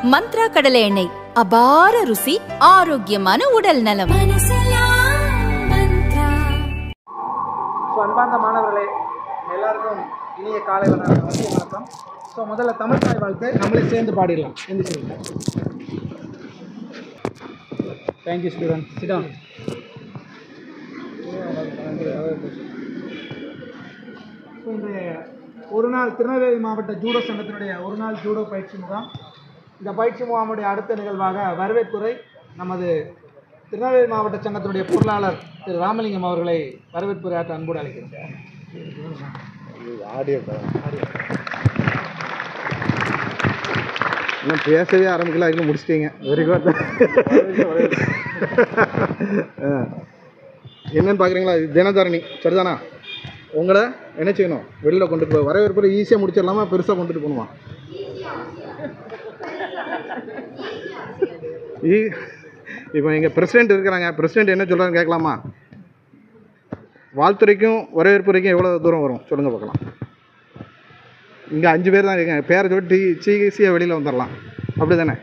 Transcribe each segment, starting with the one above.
மந்த்ரா கடலை எண்ணெய் அபார ருசி ஆரோக்கியமான உடல் நலம் ஸோ அன்பார்ந்த மாணவர்களே எல்லாருக்கும் இனிய காலை வணக்கம் மதிய வணக்கம் ஸோ முதல்ல தமிழ் தாய் வாழ்த்து நம்மளே சேர்ந்து பாடிடலாம் எந்திரிச்சு தேங்க்யூ ஸ்டூடெண்ட் சிடம் ஸோ இந்த ஒரு நாள் திருநெல்வேலி மாவட்ட ஜூடோ சங்கத்தினுடைய ஒரு நாள் ஜூடோ பயிற்சி முகாம் இந்த பயிற்சி முகாமுடைய அடுத்த நிகழ்வாக வரவேற்புரை நமது திருநெல்வேலி மாவட்ட சங்கத்தினுடைய பொருளாளர் திரு ராமலிங்கம் அவர்களை வரவேற்புரையாற்ற அன்போடு அழைக்கிறேன் இன்னும் பேசவே ஆரம்பிக்கல அதுக்குள்ள முடிச்சிட்டீங்க வெரி குட் என்னன்னு பார்க்குறீங்களா இது தினதரணி சரிதானா உங்களை என்ன செய்யணும் வெளியில் கொண்டு போய் வரவேற்பு ஈஸியாக முடிச்சிடலாமா பெருசாக கொண்டுட்டு போகணுமா ஈ இப்போ எங்கள் பிரசிடென்ட் இருக்கிறாங்க பிரசிடென்ட் என்ன சொல்கிறான்னு கேட்கலாமா வாழ்த்துறைக்கும் வரவேற்புரைக்கும் எவ்வளோ தூரம் வரும் சொல்லுங்கள் பார்க்கலாம் இங்கே அஞ்சு பேர் தான் இருக்காங்க பேரை சொல்லி சீக்கிரசியாக வெளியில் வந்துடலாம் அப்படி தானே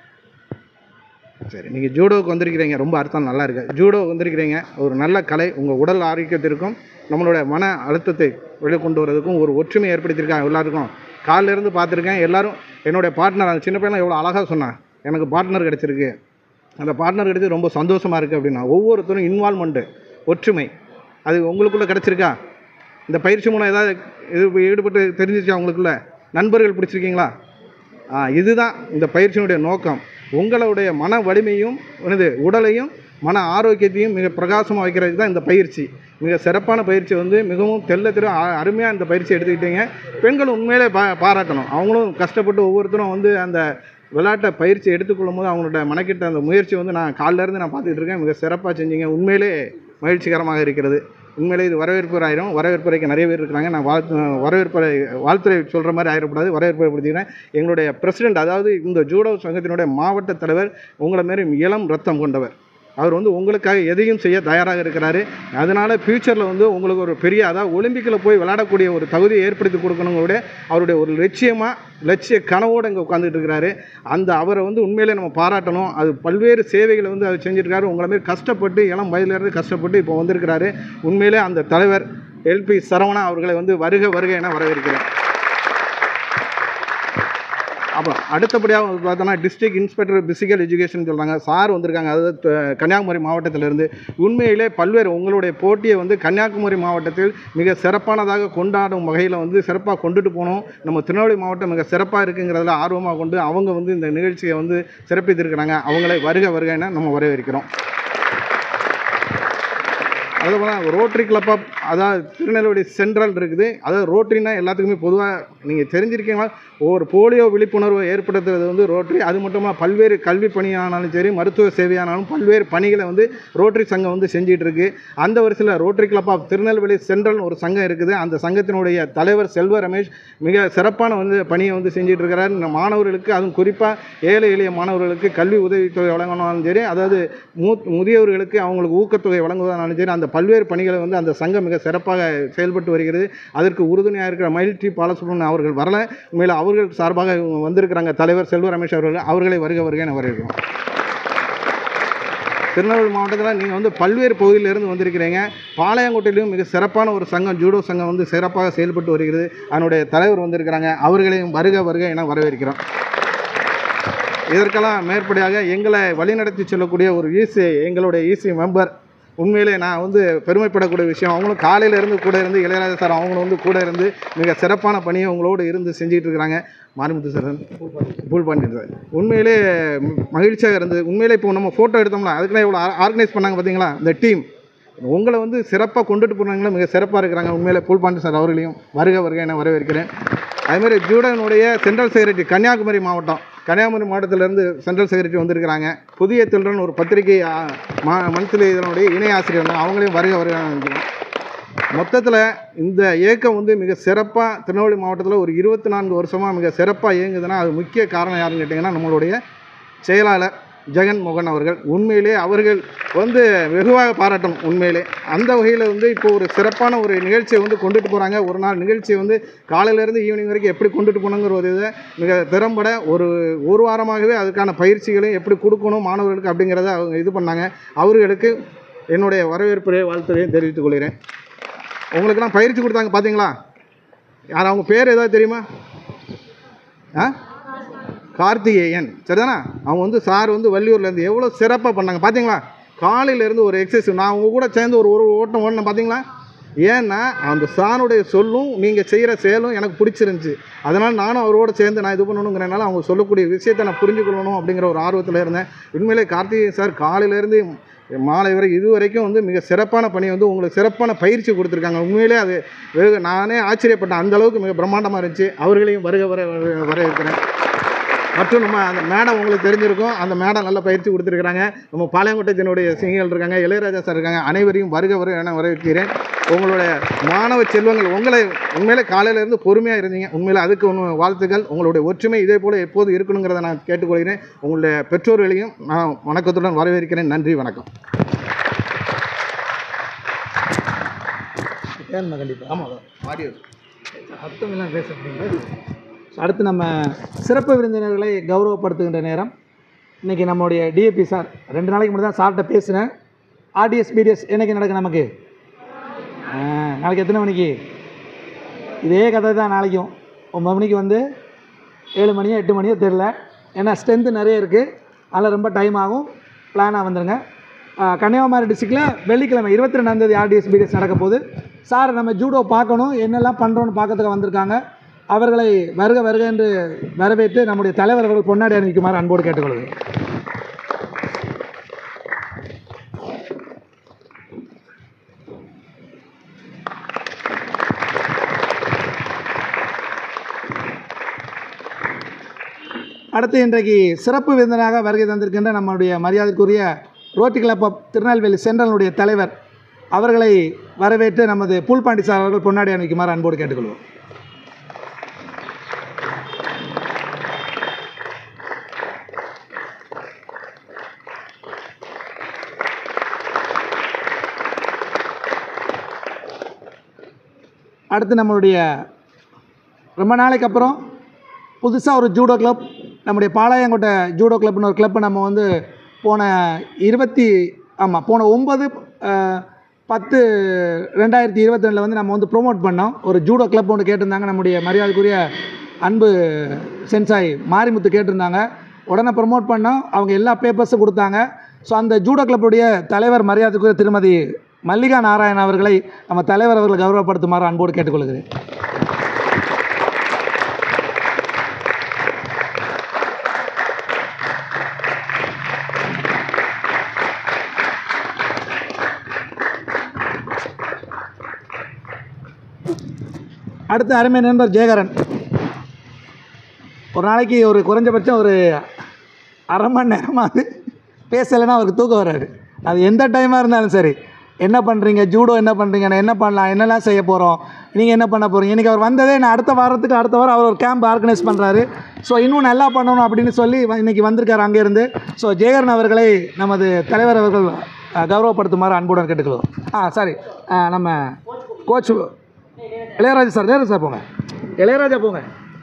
சரி நீங்கள் ஜூடோவுக்கு வந்திருக்கிறீங்க ரொம்ப அர்த்தம் நல்லா இருக்கு ஜூடோவுக்கு வந்திருக்கிறீங்க ஒரு நல்ல கலை உங்கள் உடல் ஆரோக்கியத்திற்கும் நம்மளோட மன அழுத்தத்தை வெளியே கொண்டு வரதுக்கும் ஒரு ஒற்றுமை ஏற்படுத்தியிருக்காங்க எல்லாருக்கும் காலைல இருந்து பார்த்துருக்கேன் எல்லாரும் என்னுடைய பார்ட்னர் அந்த சின்ன பையன் எவ்வளோ அழகாக சொன்னான் எனக்கு பார்ட்னர் கிடச்சிருக்கு அந்த பார்ட்னர் கிடைச்சி ரொம்ப சந்தோஷமாக இருக்குது அப்படின்னா ஒவ்வொருத்தரும் இன்வால்மெண்ட்டு ஒற்றுமை அது உங்களுக்குள்ளே கிடச்சிருக்கா இந்த பயிற்சி மூலம் ஏதாவது இது ஈடுபட்டு தெரிஞ்சிச்சா உங்களுக்குள்ள நண்பர்கள் பிடிச்சிருக்கீங்களா ஆ இதுதான் இந்த பயிற்சியினுடைய நோக்கம் உங்களுடைய மன வலிமையும் எனது உடலையும் மன ஆரோக்கியத்தையும் மிக பிரகாசமாக வைக்கிறதுக்கு தான் இந்த பயிற்சி மிக சிறப்பான பயிற்சி வந்து மிகவும் தெள்ள தெரு அருமையாக இந்த பயிற்சி எடுத்துக்கிட்டீங்க பெண்கள் உண்மையிலே பா பாராட்டணும் அவங்களும் கஷ்டப்பட்டு ஒவ்வொருத்தரும் வந்து அந்த விளையாட்டை பயிற்சி எடுத்துக்கொள்ளும் போது அவங்களோட மனக்கிட்ட அந்த முயற்சி வந்து நான் காலைல இருந்து நான் பார்த்துக்கிட்டு இருக்கேன் மிக சிறப்பாக செஞ்சீங்க உண்மையிலே மகிழ்ச்சிகரமாக இருக்கிறது உண்மையிலே இது வரவேற்பு ஆயிரும் வரவேற்புரைக்கு நிறைய பேர் இருக்கிறாங்க நான் வாழ்த்து வரவேற்புரை வாழ்த்துறை சொல்கிற மாதிரி ஆயிடக்கூடாது வரவேற்புரை படுத்திக்கிறேன் எங்களுடைய பிரசிடென்ட் அதாவது இந்த ஜூடோ சங்கத்தினுடைய மாவட்ட தலைவர் உங்களை மாரி இளம் ரத்தம் கொண்டவர் அவர் வந்து உங்களுக்காக எதையும் செய்ய தயாராக இருக்கிறாரு அதனால் ஃப்யூச்சரில் வந்து உங்களுக்கு ஒரு பெரிய அதாவது ஒலிம்பிக்கில் போய் விளையாடக்கூடிய ஒரு தகுதியை ஏற்படுத்தி கொடுக்கணுங்களுடைய அவருடைய ஒரு லட்சியமாக லட்சிய கனவோடு இங்கே உட்காந்துட்டு இருக்கிறாரு அந்த அவரை வந்து உண்மையிலே நம்ம பாராட்டணும் அது பல்வேறு சேவைகளை வந்து அவர் செஞ்சுருக்காரு உங்களை மாரி கஷ்டப்பட்டு இளம் வயதிலிருந்து கஷ்டப்பட்டு இப்போ வந்திருக்கிறாரு உண்மையிலே அந்த தலைவர் எல்பி சரவணா அவர்களை வந்து வருக வருக என வரவேற்கிறேன் அப்புறம் அடுத்தபடியாக வந்து பார்த்தோன்னா டிஸ்ட்ரிக்ட் இன்ஸ்பெக்டர் பிசிக்கல் எஜுகேஷன் சொல்கிறாங்க சார் வந்திருக்காங்க அதாவது த- கன்னியாகுமரி மாவட்டத்திலிருந்து உண்மையிலே பல்வேறு உங்களுடைய போட்டியை வந்து கன்னியாகுமரி மாவட்டத்தில் மிக சிறப்பானதாக கொண்டாடும் வகையில் வந்து சிறப்பாக கொண்டுட்டு போகணும் நம்ம திருநெல்வேலி மாவட்டம் மிக சிறப்பாக இருக்குங்கிறதுல ஆர்வமாக கொண்டு அவங்க வந்து இந்த நிகழ்ச்சியை வந்து சிறப்பித்திருக்கிறாங்க அவங்களை வருக வருக என நம்ம வரவேற்கிறோம் அதே போல் ரோட்டரி கிளப் ஆஃப் அதாவது திருநெல்வேலி சென்ட்ரல் இருக்குது அதாவது ரோட்டரினா எல்லாத்துக்குமே பொதுவாக நீங்கள் தெரிஞ்சிருக்கீங்களா ஒரு போலியோ விழிப்புணர்வை ஏற்படுத்துறது வந்து ரோட்டரி அது மட்டும் இல்லாமல் பல்வேறு கல்வி பணியானாலும் சரி மருத்துவ சேவையானாலும் பல்வேறு பணிகளை வந்து ரோட்டரி சங்கம் வந்து செஞ்சிட்டு இருக்கு அந்த வருஷத்தில் rotary club of Tirunelveli central ஒரு சங்கம் இருக்குது அந்த சங்கத்தினுடைய தலைவர் செல்வ ரமேஷ் மிக சிறப்பான வந்து பணியை வந்து செஞ்சிட்டு இருக்கிறார் இந்த மாணவர்களுக்கு அதுவும் குறிப்பாக ஏழை எளிய மாணவர்களுக்கு கல்வி உதவித்தொகை வழங்கணும்னாலும் சரி அதாவது மூ முதியவர்களுக்கு அவங்களுக்கு ஊக்கத்தொகை வழங்குவதாலும் சரி அந்த பல்வேறு பணிகளை வந்து அந்த சங்கம் மிக சிறப்பாக செயல்பட்டு வருகிறது அதற்கு உறுதுணையாக இருக்கிற மயில் டி பாலசுப்ரமணியன் அவர்கள் வரல உண்மையில் அவர்கள் சார்பாக இவங்க வந்திருக்கிறாங்க தலைவர் செல்வ ரமேஷ் அவர்கள் அவர்களை வருக வருக என வரவேற்கிறோம் திருநெல்வேலி மாவட்டத்தில் நீங்கள் வந்து பல்வேறு பகுதியிலிருந்து வந்திருக்கிறீங்க பாளையங்கோட்டையிலும் மிக சிறப்பான ஒரு சங்கம் ஜூடோ சங்கம் வந்து சிறப்பாக செயல்பட்டு வருகிறது அதனுடைய தலைவர் வந்திருக்கிறாங்க அவர்களையும் வருக வருக என வரவேற்கிறோம் இதற்கெல்லாம் மேற்படியாக எங்களை வழிநடத்தி செல்லக்கூடிய ஒரு ஈசி எங்களுடைய ஈசி மெம்பர் உண்மையிலே நான் வந்து பெருமைப்படக்கூடிய விஷயம் அவங்களும் காலையில இருந்து கூட இருந்து இளையராஜா சார் அவங்களும் வந்து கூட இருந்து மிக சிறப்பான பணியை உங்களோடு இருந்து செஞ்சுட்டு இருக்கிறாங்க மாரிமுத்து சார் பூல் பாண்டியன் சார் உண்மையிலே ம- மகிழ்ச்சியாக இருந்தது உண்மையிலே இப்போ நம்ம ஃபோட்டோ எடுத்தோம்னா அதுக்குலாம் எவ்வளோ ஆர்கனைஸ் பண்ணாங்க பார்த்தீங்களா இந்த டீம் உங்களை வந்து சிறப்பாக கொண்டுட்டு போனாங்களே மிக சிறப்பாக இருக்கிறாங்க உண்மையிலே பூல் பாண்டியன் சார் அவர்களையும் வருக வருக என வரவேற்கிறேன் அதேமாதிரி ஜூடனுடைய சென்ட்ரல் செக்ரட்டரி கன்னியாகுமரி மாவட்டம் கன்னியாகுமரி மாவட்டத்திலேருந்து சென்ட்ரல் செக்ரட்டரி வந்திருக்கிறாங்க புதிய தில்றன் ஒரு பத்திரிகை ஆ, மா மந்த்லி இதனுடைய இணை ஆசிரியர் வந்து அவங்களையும் வருக வருக நினைக்கிறேன் மொத்தத்தில் இந்த இயக்கம் வந்து மிக சிறப்பாக திருநெல்வேலி மாவட்டத்தில் ஒரு இருபத்தி நான்கு வருஷமாக மிக சிறப்பாக இயங்குதுன்னா அது முக்கிய காரணம் யாருன்னு கேட்டிங்கன்னா நம்மளுடைய செயலாளர் ஜெகன் மோகன் அவர்கள் உண்மையிலே அவர்கள் வந்து வெகுவாக பாராட்டணும் உண்மையிலே அந்த வகையில் வந்து இப்போ ஒரு சிறப்பான ஒரு நிகழ்ச்சியை வந்து கொண்டுட்டு போகிறாங்க ஒரு நாள் நிகழ்ச்சியை வந்து காலையிலேருந்து ஈவினிங் வரைக்கும் எப்படி கொண்டுட்டு போகணுங்கிற ஒரு இதை மிக திறம்பட ஒரு ஒரு வாரமாகவே அதுக்கான பயிற்சிகளையும் எப்படி கொடுக்கணும் மாணவர்களுக்கு அப்படிங்கிறத அவங்க இது பண்ணாங்க அவர்களுக்கு என்னுடைய வரவேற்புடைய வாழ்த்துறையும் தெரிவித்துக் கொள்கிறேன் உங்களுக்கெல்லாம் பயிற்சி கொடுத்தாங்க பார்த்தீங்களா யார் அவங்க பேர் ஏதாவது தெரியுமா ஆ கார்த்திகேயன் சரிதானா அவங்க வந்து சார் வந்து வள்ளியூர்லேருந்து எவ்வளோ சிறப்பாக பண்ணாங்க பார்த்தீங்களா காலையிலேருந்து ஒரு எக்ஸசைஸ் நான் அவங்க கூட சேர்ந்து ஒரு ஒரு ஓட்டம் ஓடினேன் பார்த்தீங்களா ஏன்னா அந்த சாருடைய சொல்லும் நீங்கள் செய்கிற செயலும் எனக்கு பிடிச்சிருந்துச்சி அதனால் நானும் அவரோட சேர்ந்து நான் இது பண்ணணுங்கிறனால அவங்க சொல்லக்கூடிய விஷயத்தை நான் புரிஞ்சுக்கொள்ளணும் அப்படிங்கிற ஒரு ஆர்வத்தில் இருந்தேன் உண்மையிலே கார்த்திகேயன் சார் காலையிலேருந்து மாலை வரை இது வரைக்கும் வந்து மிக சிறப்பான பணி வந்து உங்களுக்கு சிறப்பான பயிற்சி கொடுத்துருக்காங்க உண்மையிலே அது வெகு நானே ஆச்சரியப்பட்டேன் அந்த அளவுக்கு மிக பிரம்மாண்டமாக இருந்துச்சு அவர்களையும் வருக வர வர- வரவேற்கிறேன் மற்றும் நம்ம அந்த மேடம் உங்களுக்கு தெரிஞ்சிருக்கும் அந்த மேடம் நல்ல பயிற்சி கொடுத்துருக்குறாங்க நம்ம பாளையங்கோட்டத்தினுடைய சிங்கிகள் இருக்காங்க இளையராஜா சார் இருக்காங்க அனைவரையும் வருக வர என வரவேற்கிறேன் உங்களுடைய மாணவ செல்வங்கள் உங்களை உண்மையிலே காலையிலேருந்து பொறுமையாக இருந்தீங்க உண்மையிலே அதுக்கு ஒன்று வாழ்த்துக்கள் உங்களுடைய ஒற்றுமை இதே போல் எப்போது இருக்கணுங்கிறத நான் கேட்டுக்கொள்கிறேன் உங்களுடைய பெற்றோர்களையும் நான் வணக்கத்துடன் வரவேற்கிறேன் நன்றி வணக்கம் ஏன்மா கண்டிப்பாக ஆமாம் ஆடியோ அர்த்தமெல்லாம் பேசப்படுங்க அடுத்து நம்ம சிறப்பு விருந்தினர்களை கௌரவப்படுத்துகின்ற நேரம் இன்றைக்கி நம்மளுடைய டிஏபி சார் ரெண்டு நாளைக்கு முன்னாடி தான் சார்கிட்ட பேசினேன் ஆர்டிஎஸ் பிடிஎஸ் என்னைக்கு நடக்கும் நமக்கு ஆ, நாளைக்கு எத்தனை மணிக்கு இதே கதை தான் நாளைக்கும் ஒம்பது மணிக்கு வந்து ஏழு மணியோ எட்டு மணியோ தெரில ஏன்னா ஸ்ட்ரென்த்து நிறைய இருக்குது அதில் ரொம்ப டைம் ஆகும் பிளானாக வந்துடுங்க ஆ, கன்னியாகுமரி டிஸ்ட்ரிக்டில் வெள்ளிக்கிழமை இருபத்தி ரெண்டாந்தேதி ஆர்டிஎஸ் பிடிஎஸ் நடக்க போகுது சார் நம்ம ஜூடோ பார்க்கணும் என்னெல்லாம் பண்ணுறோன்னு பார்க்கறதுக்கு வந்திருக்காங்க அவர்களை வருக வருக என்று வரவேற்று நம்முடைய தலைவர் அவர்கள் பொன்னாடி அணிவிக்குமாறு அன்போடு கேட்டுக்கொள்கிறேன் அடுத்து இன்றைக்கு சிறப்பு விருந்தினராக வருகை தந்திருக்கின்ற நம்முடைய மரியாதைக்குரிய ரோட்டி கிளப் ஆஃப் திருநெல்வேலி சென்ட்ரலுடைய தலைவர் அவர்களை வரவேற்று நமது பூல்பாண்டி சார் அவர்கள் பொன்னாடி அணிவிக்குமாறு அன்போடு கேட்டுக்கொள்வோம் அடுத்து நம்மளுடைய ரொம்ப நாளைக்கு அப்புறம் புதுசாக ஒரு ஜூடோ கிளப் நம்முடைய பாளையங்கோட்டை ஜூடோ கிளப்னு ஒரு கிளப்பை நம்ம வந்து போன இருபத்தி ஆமாம் போன ஒம்பது பத்து ரெண்டாயிரத்தி இருபத்தி ரெண்டில் வந்து நம்ம வந்து ப்ரோமோட் பண்ணோம் ஒரு ஜூடோ கிளப் ஒன்று கேட்டிருந்தாங்க நம்முடைய மரியாதைக்குரிய அன்பு சென்சாய் மாரிமுத்து கேட்டிருந்தாங்க உடனே ப்ரோமோட் பண்ணோம் அவங்க எல்லா பேப்பர்ஸும் கொடுத்தாங்க ஸோ அந்த ஜூடோ கிளப்புடைய தலைவர் மரியாதைக்குரிய திருமதி மல்லிகா நாராயணன் அவர்களை நம்ம தலைவர் அவர்கள் கௌரவப்படுத்துமாறு அன்போடு கேட்டுக்கொள்கிறேன் அடுத்து அருமை நண்பர் ஜெயகரன் ஒரு நாளைக்கு ஒரு குறைஞ்சபட்சம் ஒரு அரை மணி நேரமாவது பேசலைன்னா அவருக்கு தூக்கம் வராது அது எந்த டைமாக இருந்தாலும் சரி என்ன பண்ணுறீங்க ஜூடோ என்ன பண்ணுறீங்க நான் என்ன பண்ணலாம் என்னெல்லாம் செய்ய போகிறோம் நீங்கள் என்ன பண்ண போகிறீங்க இன்றைக்கி அவர் வந்ததே நான் அடுத்த வாரத்துக்கு அடுத்த வாரம் அவர் ஒரு கேம்ப் ஆர்கனைஸ் பண்ணுறாரு ஸோ இன்னும் நல்லா பண்ணணும் அப்படின்னு சொல்லி வ- இன்னைக்கு வந்திருக்காரு அங்கேருந்து ஸோ ஜெயகரன் அவர்களை நமது தலைவர் அவர்கள் அஹ், கௌரவப்படுத்துமாறு அன்புடன் கேட்டுக்கிறோம் ஆ சாரி நம்ம coach Ilayaraja sir Nehru sir போங்க இளையராஜா போங்க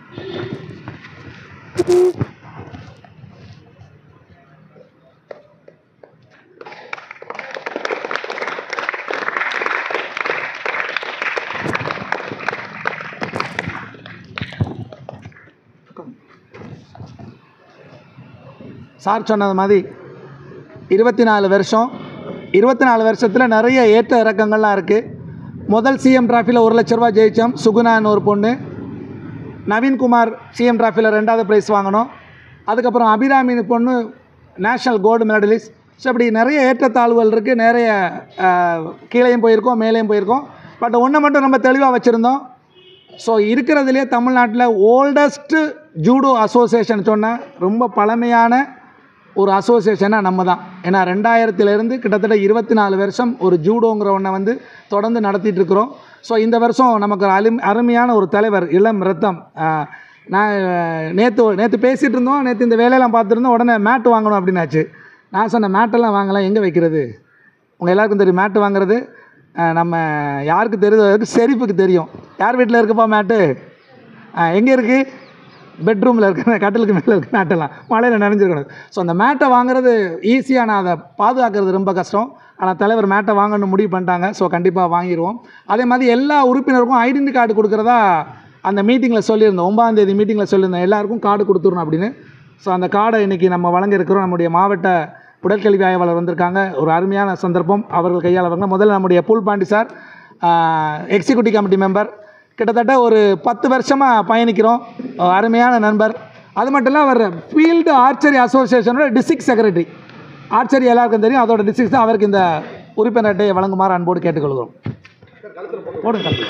சார் சொன்னது மாதிரி இருபத்தி நாலு வருஷம் இருபத்தி நாலு வருஷத்தில் நிறைய ஏற்ற இறக்கங்கள்லாம் இருக்குது முதல் சிஎம் டிராஃபியில் ஒரு லட்ச ரூபா ஜெயித்தோம் சுகுணான்னு ஒரு பொண்ணு நவீன்குமார் சிஎம் டிராஃபியில் ரெண்டாவது ப்ரைஸ் வாங்கினோம் அதுக்கப்புறம் அபிராமின்னு பொண்ணு நேஷ்னல் கோல்டு மெடலிஸ்ட் ஸோ இப்படி நிறைய ஏற்றத்தாழ்வுகள் இருக்குது நிறைய அஹ், கீழேயும் போயிருக்கோம் மேலேயும் போயிருக்கோம் பட் ஒன்றை மட்டும் நம்ம தெளிவாக வச்சுருந்தோம் ஸோ இருக்கிறதுலே தமிழ்நாட்டில் ஓல்டஸ்ட்டு ஜூடோ அசோசியேஷன் சொன்னால் ரொம்ப பழமையான ஒரு அசோசியேஷனாக நம்ம தான் ஏன்னா ரெண்டாயிரத்துலேருந்து கிட்டத்தட்ட இருபத்தி நாலு வருஷம் ஒரு ஜூடோங்கிற ஒன்றை வந்து தொடர்ந்து நடத்திட்டு இருக்கிறோம் ஸோ இந்த வருஷம் நமக்கு ஒரு அருமை அருமையான ஒரு தலைவர் இளம் ரத்தம் ஆஹ், நான் நேற்று நேற்று பேசிகிட்டு இருந்தோம் நேற்று இந்த வேலையெல்லாம் பார்த்துருந்தோம் உடனே மேட் வாங்கணும் அப்படின்னாச்சு நான் சொன்ன மேட்டெல்லாம் வாங்கலாம் எங்கே வைக்கிறது உங்கள் எல்லாருக்கும் தெரியும் மேட்டு வாங்குறது அஹ், நம்ம யாருக்கு தெரியுதோ செரிப்புக்கு தெரியும் யார் வீட்டில் இருக்குப்பா மேட்டு எங்கே இருக்குது பெட்ரூமில் இருக்கிற கட்டிலுக்கு மேலே இருக்க மேட்டெல்லாம் மழையில் நனைஞ்சிருக்கணும் ஸோ அந்த மேட்டை வாங்குறது ஈஸியாக நான் அதை பாதுகாக்கிறது ரொம்ப கஷ்டம் ஆனால் தலைவர் மேட்டை வாங்கணும்னு முடிவு பண்ணிட்டாங்க ஸோ கண்டிப்பாக வாங்கிடுவோம் அதே மாதிரி எல்லா உறுப்பினருக்கும் ஐடென்டி கார்டு கொடுக்குறதா அந்த மீட்டிங்கில் சொல்லியிருந்தோம் ஒன்பதாம் தேதி மீட்டிங்கில் சொல்லியிருந்தோம் எல்லாருக்கும் கார்டு கொடுத்துடணும் அப்படின்னு ஸோ அந்த கார்டை இன்றைக்கி நம்ம வழங்கியிருக்கிறோம் நம்முடைய மாவட்ட உடற்கல்வி ஆய்வாளர் வந்திருக்காங்க ஒரு அருமையான சந்தர்ப்பம் அவர்கள் கையால் வாங்க முதல்ல நம்முடைய Poolpandi sir executive committee member கிட்டத்தட்ட ஒரு பத்து வருஷமாக பயணிக்கிறோம் அஹ் அருமையான நண்பர் அது மட்டும் இல்லை அவர் ஃபீல்டு ஆர்ச்சரி அசோசியேஷனோட டிஸ்ட்ரிக்ட் செக்ரட்டரி ஆர்ச்சரி எல்லாருக்கும் தெரியும் அதோட டிஸ்ட்ரிக்ட் தான் அவருக்கு இந்த உறுப்பினர் அட்டையை வழங்குமாறு அன்போடு கேட்டுக்கொள்கிறோம் போடுங்க கழுத்துல.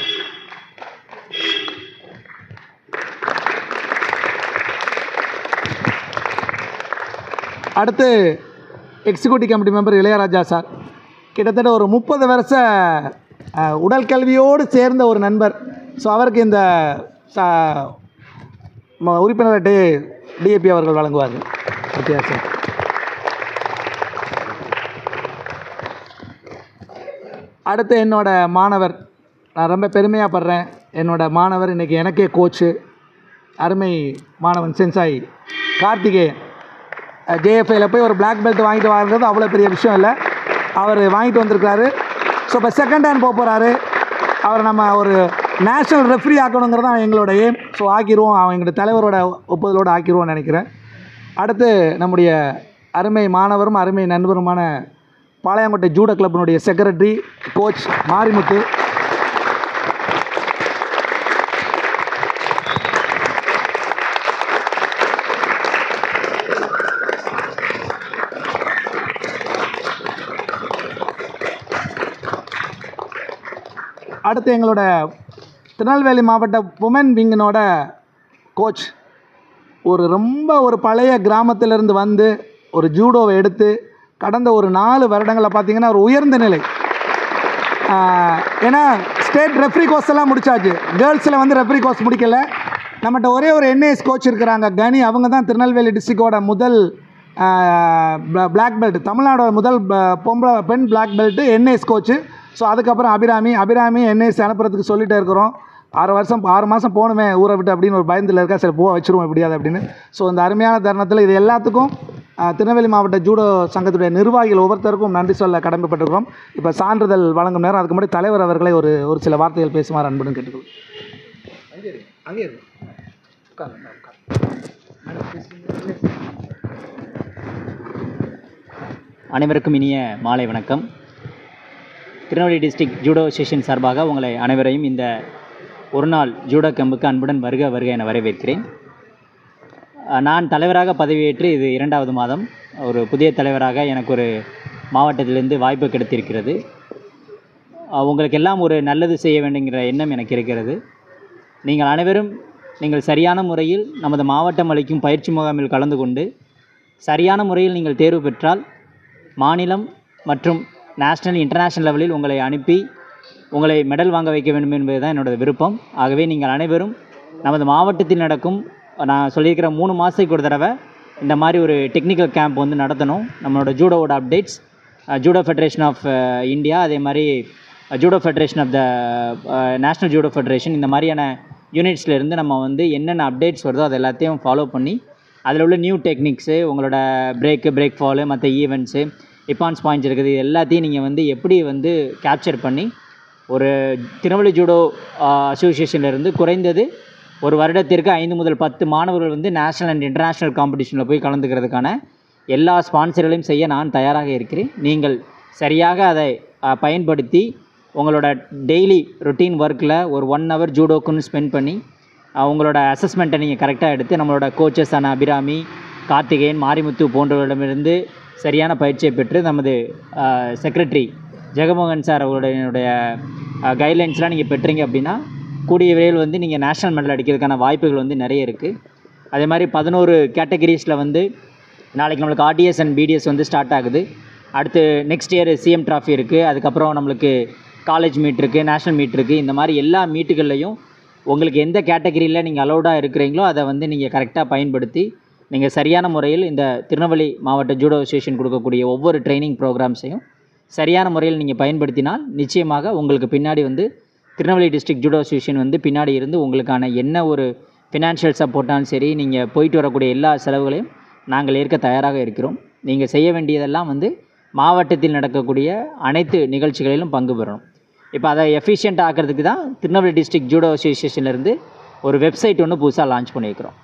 அடுத்து executive committee member Ilayaraja sir கிட்டத்தட்ட ஒரு முப்பது வருஷ அஹ், உடல் கல்வியோடு சேர்ந்த ஒரு நண்பர் ஸோ அவருக்கு இந்த ச- ம- உறுப்பினர் அட்டையை டிஏபி அவர்கள் வழங்குவார்கள் வித்தியாசம் அடுத்து என்னோட மாணவர் நான் ரொம்ப பெருமையாக படுறேன் என்னோட மாணவர் இன்றைக்கி எனக்கே கோச்சு அருமை மாணவன் சென்சாய் கார்த்திகேயன் ஜேஎஃப்ஐயில் போய் ஒரு பிளாக் பெல்ட் வாங்கிட்டு வாங்குறது அவ்வளோ பெரிய விஷயம் இல்லை அவர் வாங்கிட்டு வந்திருக்காரு ஸோ இப்போ செகண்ட் ஹேண்ட் போக போகிறாரு அவர் நம்ம ஒரு நேஷனல் ரெஃப்ரி ஆக்கணுங்கிறது தான் எங்களோட எய்ம் ஸோ ஆக்கிடுவோம் அவன் எங்களுடைய தலைவரோட ஒப்புதலோடு ஆக்கிடுவோம்னு நினைக்கிறேன் அடுத்து நம்முடைய அருமை மாணவரும் அருமை நண்பருமான பாளையங்கோட்டை ஜூடோ கிளப்பினுடைய செக்ரட்டரி கோச் மாரிமுத்து அடுத்து எங்களோட திருநெல்வேலி மாவட்ட உமன் விங்கினோட கோச் ஒரு ரொம்ப ஒரு பழைய கிராமத்திலிருந்து வந்து ஒரு ஜூடோவை எடுத்து கடந்த ஒரு நாலு வருடங்களில் பார்த்தீங்கன்னா ஒரு உயர்ந்த நிலை ஆஹ், ஏன்னா ஸ்டேட் ரெஃப்ரி கோர்ஸ் எல்லாம் முடிச்சாச்சு கேர்ள்ஸில் வந்து ரெஃப்ரி கோர்ஸ் முடிக்கல நம்மகிட்ட ஒரே ஒரு என்ஏஎஸ் கோச் இருக்கிறாங்க கனி அவங்க தான் திருநெல்வேலி டிஸ்ட்ரிக்டோட முதல் பிளாக் பெல்ட் தமிழ்நாடோட முதல் ப- பொம்பளை பெண் black belt NAS coach so அதுக்கப்புறம் அபிராமி அபிராமி என்ஏஎஸ் அனுப்புறதுக்கு சொல்லிட்டே இருக்கிறோம் ஆறு வருஷம் ஆறு மாதம் போகணுமே ஊரை விட்டு அப்படின்னு ஒரு பயத்தில் இருக்கா சரி போக வச்சிருவோம் எப்படியாது அப்படின்னு ஸோ இந்த அருமையான தருணத்தில் இது எல்லாத்துக்கும் ஆஹ், திருநெல்வேலி மாவட்ட ஜூடோ சங்கத்துடைய நிர்வாகிகள் ஒவ்வொருத்தருக்கும் நன்றி சொல்ல கடமைப்பட்டிருக்கிறோம் இப்போ சான்றிதழ் வழங்கும் நேரம் அதுக்கு முன்னாடி தலைவர் அவர்களை ஒரு ஒரு சில வார்த்தைகள் பேசுமாறு அன்புடன் கேட்டுக்கொள்ளும் அங்கே இருக்கு உட்காருங்க உட்காருங்க அனைவருக்கும் இனிய மாலை வணக்கம் திருநெல்வேலி டிஸ்ட்ரிக்ட் ஜூடோ செஷன் சார்பாக உங்களை அனைவரையும் இந்த ஒரு நாள் ஜூடோ கேம்புக்கு அன்புடன் வருக வருக என வரவேற்கிறேன் அஹ், நான் தலைவராக பதவியேற்று இது இரண்டாவது மாதம் ஒரு புதிய தலைவராக எனக்கு ஒரு மாவட்டத்திலிருந்து வாய்ப்பு கிடைத்திருக்கிறது அஹ், உங்களுக்கு எல்லாம் ஒரு நல்லது செய்ய வேண்டுங்கிற எண்ணம் எனக்கு இருக்கிறது நீங்கள் அனைவரும் நீங்கள் சரியான முறையில் நமது மாவட்டம் அளிக்கும் பயிற்சி முகாமில் கலந்து கொண்டு சரியான முறையில் நீங்கள் தேர்வு பெற்றால் மாநிலம் மற்றும் நேஷ்னல் இன்டர்நேஷ்னல் லெவலில் உங்களை அனுப்பி உங்களை மெடல் வாங்க வைக்க வேண்டும் என்பது தான் என்னோட விருப்பம் ஆகவே நீங்கள் அனைவரும் நமது மாவட்டத்தில் நடக்கும் நான் சொல்லியிருக்கிற மூணு மாதத்துக்கு ஒரு தடவை இந்த மாதிரி ஒரு டெக்னிக்கல் கேம்ப் வந்து நடத்தணும் நம்மளோட ஜூடோவோட updates judo federation of India அதே மாதிரி judo federation of the national judo federation இந்த மாதிரியான யூனிட்ஸ்ல இருந்து நம்ம வந்து என்னென்ன அப்டேட்ஸ் வருதோ அது எல்லாத்தையும் ஃபாலோ பண்ணி அதில் உள்ள நியூ டெக்னிக்ஸு உங்களோட பிரேக்கு பிரேக் ஃபாலு மற்ற ஈவெண்ட்ஸு இப்பான்ஸ் பாயிண்ட்ஸ் இருக்குது இது எல்லாத்தையும் நீங்கள் வந்து எப்படி வந்து கேப்சர் பண்ணி ஒரு திருநெல்வேலி ஜூடோ அசோசியேஷன்லேருந்து குறைந்தது ஒரு வருடத்திற்கு ஐந்து முதல் பத்து மாணவர்கள் வந்து நேஷனல் அண்ட் இன்டர்நேஷ்னல் காம்படிஷனில் போய் கலந்துக்கிறதுக்கான எல்லா ஸ்பான்சர்களையும் செய்ய நான் தயாராக இருக்கிறேன் நீங்கள் சரியாக அதை அஹ், பயன்படுத்தி உங்களோட டெய்லி ரொட்டீன் ஒர்க்கில் ஒரு ஒன் ஹவர் ஜூடோக்குன்னு ஸ்பெண்ட் பண்ணி அஹ், உங்களோட அசஸ்மெண்ட்டை நீங்கள் கரெக்டாக எடுத்து நம்மளோட கோச்சஸான அபிராமி கார்த்திகேயன் மாரிமுத்து போன்றவர்களிடமிருந்து சரியான பயிற்சியை பெற்று நமது செக்ரட்டரி ஜெகமோகன் சார் அவர்களுடைய கைட்லைன்ஸ்லாம் நீங்கள் பெற்றீங்க அப்படின்னா கூடிய விரைவில் வந்து நீங்கள் நேஷனல் மெடல் அடிக்கிறதுக்கான வாய்ப்புகள் வந்து நிறைய இருக்குது அதே மாதிரி பதினோரு கேட்டகரிஸில் வந்து நாளைக்கு நம்மளுக்கு ஆர்டிஎஸ் அண்ட் பிடிஎஸ் வந்து ஸ்டார்ட் ஆகுது அடுத்து நெக்ஸ்ட் இயர் சிஎம் ட்ராஃபி இருக்குது அதுக்கப்புறம் நம்மளுக்கு காலேஜ் மீட் இருக்குது நேஷனல் மீட் இருக்குது இந்த மாதிரி எல்லா மீட்டுகள்லையும் உங்களுக்கு எந்த கேட்டகரியில் நீங்கள் அலௌடாக இருக்கிறீங்களோ அதை வந்து நீங்கள் கரெக்டாக பயன்படுத்தி நீங்கள் சரியான முறையில் இந்த திருநெல்வேலி மாவட்ட ஜூடோ அசோசியேஷன் கொடுக்கக்கூடிய ஒவ்வொரு ட்ரைனிங் ப்ரோக்ராம்ஸையும் சரியான முறையில் நீங்கள் பயன்படுத்தினால் நிச்சயமாக உங்களுக்கு பின்னாடி வந்து திருநெல்வேலி டிஸ்ட்ரிக்ட் ஜூடோ அசோசியேஷன் வந்து பின்னாடி இருந்து உங்களுக்கான என்ன ஒரு ஃபினான்ஷியல் சப்போர்ட்டாலும் சரி நீங்கள் போயிட்டு வரக்கூடிய எல்லா செலவுகளையும் நாங்கள் ஏற்க தயாராக இருக்கிறோம் நீங்கள் செய்ய வேண்டியதெல்லாம் வந்து மாவட்டத்தில் நடக்கக்கூடிய அனைத்து நிகழ்ச்சிகளிலும் பங்கு பெறணும் இப்போ அதை எஃபிஷியண்ட் ஆக்கிறதுக்கு தான் திருநெல்வேலி டிஸ்ட்ரிக்ட் ஜூடோ அசோசியேஷன்லேருந்து ஒரு வெப்சைட் ஒன்று புதுசாக லான்ச் பண்ணியிருக்கிறோம்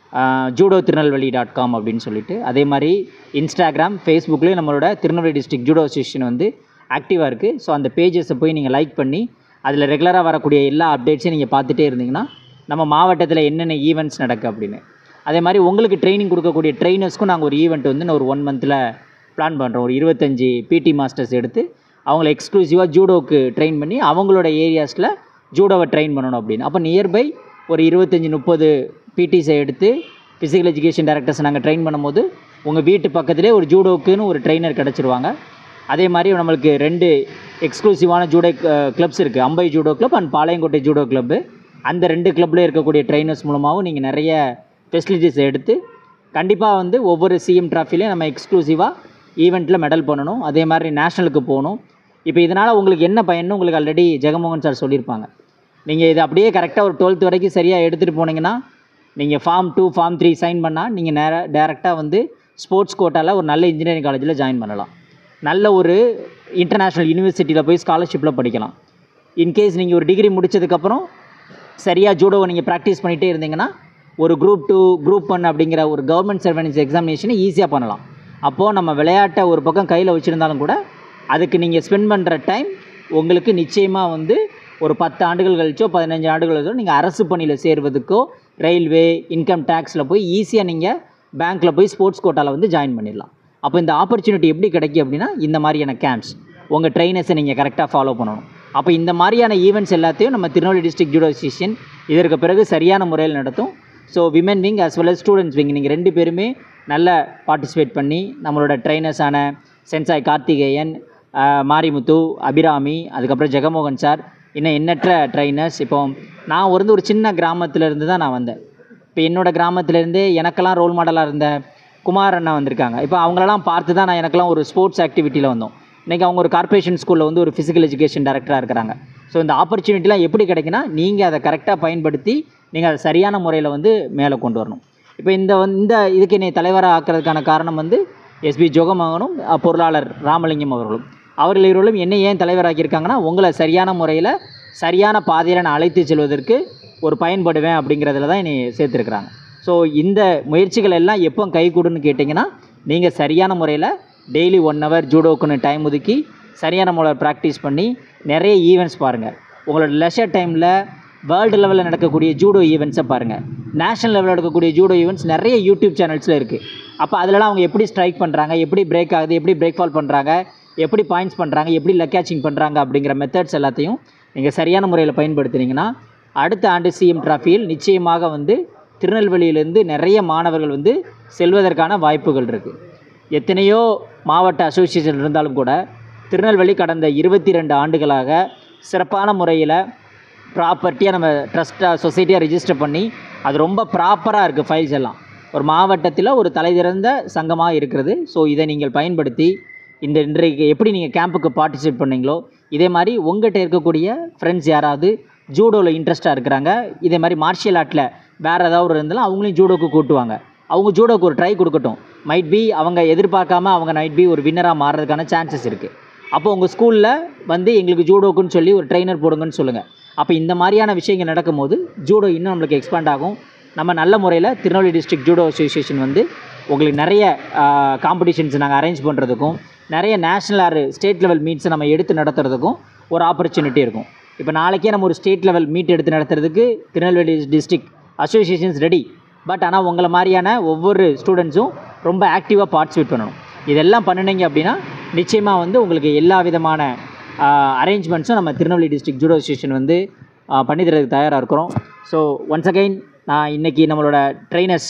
ஜூடோ திருநெல்வேலி டாட் காம் அப்படின்னு சொல்லிட்டு அதே மாதிரி இன்ஸ்டாகிராம் ஃபேஸ்புக்லேயும் நம்மளோட திருநெல்வேலி டிஸ்ட்ரிக்ட் ஜூடோ அசோசியேஷன் வந்து ஆக்டிவாக இருக்குது ஸோ அந்த பேஜஸை போய் நீங்கள் லைக் பண்ணி அதில் ரெகுலராக வரக்கூடிய எல்லா அப்டேட்ஸையும் நீங்கள் பார்த்துட்டே இருந்தீங்கன்னா நம்ம மாவட்டத்தில் என்னென்ன ஈவெண்ட்ஸ் நடக்கு அப்படின்னு அதே மாதிரி உங்களுக்கு ட்ரைனிங் கொடுக்கக்கூடிய ட்ரைனர்ஸ்க்கும் நாங்கள் ஒரு ஈவெண்ட் வந்து இன்னும் ஒரு ஒன் மந்தில் பிளான் பண்ணுறோம் ஒரு இருபத்தஞ்சி பிடி மாஸ்டர்ஸ் எடுத்து அவங்கள எக்ஸ்க்ளூசிவாக ஜூடோவுக்கு ட்ரெயின் பண்ணி அவங்களோட ஏரியாஸில் ஜூடோவை ட்ரெயின் பண்ணணும் அப்படின்னு அப்போ நியர்பை ஒரு இருபத்தஞ்சி முப்பது பிடிஸை எடுத்து ஃபிசிக்கல் எஜுகேஷன் டைரக்டர்ஸ் நாங்கள் ட்ரெயின் பண்ணும்போது உங்கள் வீட்டு பக்கத்துலேயே ஒரு ஜூடோக்குன்னு ஒரு ட்ரெயினர் கிடச்சிருவாங்க அதே மாதிரி நம்மளுக்கு ரெண்டு எக்ஸ்க்ளூசிவான ஜூடோ கிளப்ஸ் இருக்குது Ambai judo club and Palayamkottai judo club அந்த ரெண்டு கிளப்பில் இருக்கக்கூடிய ட்ரைனர்ஸ் மூலமாகவும் நீங்கள் நிறைய ஃபெசிலிட்டிஸ் எடுத்து கண்டிப்பாக வந்து ஒவ்வொரு சிஎம் ட்ராஃபிலையும் நம்ம எக்ஸ்க்ளூசிவாக ஈவெண்ட்டில் மெடல் பண்ணணும் அதே மாதிரி நேஷ்னலுக்கு போகணும் இப்போ இதனால் உங்களுக்கு என்ன பயன்னு உங்களுக்கு ஆல்ரெடி ஜெகமோகன் சார் சொல்லியிருப்பாங்க நீங்கள் இதை அப்படியே கரெக்டாக ஒரு டுவெல்த் வரைக்கும் சரியாக எடுத்துகிட்டு போனீங்கன்னா நீங்கள் form two form three sign பண்ணால் நீங்கள் நேராக டேரெக்டாக வந்து ஸ்போர்ட்ஸ் கோட்டாவில் ஒரு நல்ல இன்ஜினியரிங் காலேஜில் ஜாயின் பண்ணலாம் நல்ல ஒரு இன்டர்நேஷ்னல் யூனிவர்சிட்டியில் போய் ஸ்காலர்ஷிப்பில் படிக்கலாம் இன்கேஸ் நீங்கள் ஒரு டிகிரி முடிச்சதுக்கப்புறம் சரியாக ஜூடோவை நீங்கள் ப்ராக்டிஸ் பண்ணிகிட்டே இருந்தீங்கன்னா ஒரு குரூப் டூ குரூப் ஒன் அப்படிங்கிற ஒரு கவர்மெண்ட் சர்வன்ஸ் எக்ஸாமினேஷனை ஈஸியாக பண்ணலாம் அப்போது நம்ம விளையாட்டை ஒரு பக்கம் கையில் வச்சுருந்தாலும் கூட அதுக்கு நீங்கள் ஸ்பெண்ட் பண்ணுற டைம் உங்களுக்கு நிச்சயமாக வந்து ஒரு பத்து ஆண்டுகள் கழிச்சோ பதினஞ்சு ஆண்டுகள் கழிச்சோ நீங்கள் அரசு பணியில் சேர்வதுக்கோ ரயில்வே இன்கம் டேக்ஸில் போய் ஈஸியாக நீங்கள் பேங்க்கில் போய் ஸ்போர்ட்ஸ் கோட்டாவில் வந்து ஜாயின் பண்ணிடலாம் அப்போ இந்த ஆப்பர்ச்சுனிட்டி எப்படி கிடைக்கும் அப்படின்னா இந்த மாதிரியான கேம்ப்ஸ் உங்கள் ட்ரைனர்ஸை நீங்கள் கரெக்டாக ஃபாலோ பண்ணணும் அப்போ இந்த மாதிரியான ஈவெண்ட்ஸ் எல்லாத்தையும் நம்ம திருநெல்வேலி டிஸ்ட்ரிக்ட் ஜூடோ அசோசியேஷன் இதற்கு பிறகு சரியான முறையில் நடத்தும் so women wing as well as students wing நீங்கள் ரெண்டு பேருமே நல்ல பார்ட்டிசிபேட் பண்ணி நம்மளோட ட்ரைனர்ஸான சென்சாய் கார்த்திகேயன் ஆஹ் மாரிமுத்து அபிராமி அதுக்கப்புறம் ஜெகமோகன் சார் இன்னும் எண்ணற்ற ட்ரைனர்ஸ் இப்போ நான் வந்து ஒரு சின்ன கிராமத்துல இருந்து தான் நான் வந்தேன் இப்போ என்னோடய கிராமத்துலேருந்து எனக்கெல்லாம் ரோல் மாடலாக இருந்த குமார் அண்ணா வந்திருக்காங்க இப்போ அவங்களெல்லாம் பார்த்து தான் நான் எனக்கெல்லாம் ஒரு ஸ்போர்ட்ஸ் ஆக்டிவிட்டியில் வந்தோம் இன்றைக்கி அவங்க ஒரு கார்ப்பரேஷன் ஸ்கூலில் வந்து ஒரு ஃபிசிக்கல் எஜுகேஷன் டைரக்டராக இருக்கிறாங்க ஸோ இந்த ஆப்பர்ச்சுனிட்டிலாம் எப்படி கிடைக்குன்னா நீங்கள் அதை கரெக்டாக பயன்படுத்தி நீங்கள் அதை சரியான முறையில் வந்து மேலே கொண்டு வரணும் இப்போ இந்த வந்து இந்த இதுக்கு என்னை தலைவராக ஆக்கிறதுக்கான காரணம் வந்து எஸ்பி ஜோகமோகனும் அஹ், பொருளாளர் ராமலிங்கம் அவர்களும் அவர்கள் இருவரும் என்னை ஏன் தலைவராக்கியிருக்காங்கன்னா உங்களை சரியான முறையில் சரியான பாதையில் நான் அழைத்து செல்வதற்கு ஒரு பயன்படுவேன் அப்படிங்கிறதுல தான் என்னை சேர்த்துருக்குறாங்க ஸோ இந்த முயற்சிகள் எல்லாம் எப்போ கைகூடுன்னு கேட்டிங்கன்னா நீங்கள் சரியான முறையில் டெய்லி ஒன் ஹவர் ஜூடோக்குன்னு டைம் ஒதுக்கி சரியான முறையில் ப்ராக்டிஸ் பண்ணி நிறைய ஈவெண்ட்ஸ் பாருங்கள் உங்களோட லெஷர் டைமில் வேர்ல்டு லெவலில் நடக்கக்கூடிய ஜூடோ ஈவெண்ட்ஸை பாருங்கள் நேஷனல் லெவலில் நடக்கக்கூடிய ஜூடோ ஈவெண்ட்ஸ் நிறைய யூடியூப் சேனல்ஸில் இருக்குது அப்போ அதிலலாம் அவங்க எப்படி ஸ்ட்ரைக் பண்ணுறாங்க எப்படி பிரேக் ஆகுது எப்படி பிரேக் ஃபால் பண்ணுறாங்க எப்படி பாயிண்ட்ஸ் பண்ணுறாங்க எப்படி லக் கேச்சிங் பண்ணுறாங்க அப்படிங்கிற மெத்தட்ஸ் எல்லாத்தையும் நீங்கள் சரியான முறையில் பயன்படுத்துனீங்கன்னா அடுத்த ஆண்டு சிஎம் டிராஃபியில் நிச்சயமாக வந்து திருநெல்வேலியிலேருந்து நிறைய மாணவர்கள் வந்து செல்வதற்கான வாய்ப்புகள் இருக்குது எத்தனையோ மாவட்ட அசோசியேஷன் இருந்தாலும் கூட திருநெல்வேலி கடந்த இருபத்தி ரெண்டு ஆண்டுகளாக சிறப்பான முறையில் ப்ராப்பர்ட்டியாக நம்ம ட்ரஸ்ட்டாக சொசைட்டியாக ரிஜிஸ்டர் பண்ணி அது ரொம்ப ப்ராப்பராக இருக்குது ஃபைல்ஸ் எல்லாம் ஒரு மாவட்டத்தில் ஒரு தலைதிறந்த சங்கமாக இருக்கிறது ஸோ இதை நீங்கள் பயன்படுத்தி இந்த இன்றைக்கு எப்படி நீங்கள் கேம்புக்கு பார்ட்டிசிபேட் பண்ணீங்களோ இதே மாதிரி உங்கள்கிட்ட இருக்கக்கூடிய ஃப்ரெண்ட்ஸ் யாராவது ஜூடோவில் இன்ட்ரெஸ்ட்டாக இருக்கிறாங்க இதே மாதிரி மார்ஷியல் ஆர்ட்டில் வேறு ஏதாவது ஒரு இருந்தாலும் அவங்களையும் ஜூடோக்கு கூட்டுவாங்க அவங்க ஜூடோக்கு ஒரு ட்ரை கொடுக்கட்டும் மைட் பி அவங்க எதிர்பார்க்காம அவங்க நைட் பி ஒரு வின்னராக மாறுறதுக்கான சான்சஸ் இருக்குது அப்போ உங்கள் ஸ்கூலில் வந்து எங்களுக்கு ஜூடோக்குன்னு சொல்லி ஒரு ட்ரெயினர் போடுங்கன்னு சொல்லுங்கள் அப்போ இந்த மாதிரியான விஷயங்கள் நடக்கும்போது ஜூடோ இன்னும் நம்மளுக்கு எக்ஸ்பேண்ட் ஆகும் நம்ம நல்ல முறையில் திருநெல்வேலி டிஸ்ட்ரிக்ட் ஜூடோ அசோசியேஷன் வந்து உங்களுக்கு நிறைய காம்படிஷன்ஸ் நாங்கள் அரேஞ்ச் பண்ணுறதுக்கும் நிறைய நேஷ்னல் ஆர் ஸ்டேட் லெவல் மீட்ஸை நம்ம எடுத்து நடத்துறதுக்கும் ஒரு ஆப்பர்ச்சுனிட்டி இருக்கும் இப்போ நாளைக்கே நம்ம ஒரு ஸ்டேட் லெவல் மீட் எடுத்து நடத்துறதுக்கு Tirunelveli district associations ready but ஆனால் உங்களை மாதிரியான ஒவ்வொரு ஸ்டூடெண்ட்ஸும் ரொம்ப ஆக்டிவாக பார்ட்டிசிபேட் பண்ணணும் இதெல்லாம் பண்ணினீங்க அப்படின்னா நிச்சயமாக வந்து உங்களுக்கு எல்லா விதமான அரேஞ்ச்மெண்ட்ஸும் நம்ம திருநெல்வேலி டிஸ்ட்ரிக்ட் ஜூடோ அசோசியேஷன் வந்து ஆஹ் பண்ணி தரதுக்கு தயாராக இருக்கிறோம் ஸோ ஒன்ஸ் அகைன் நான் இன்றைக்கி நம்மளோட trainers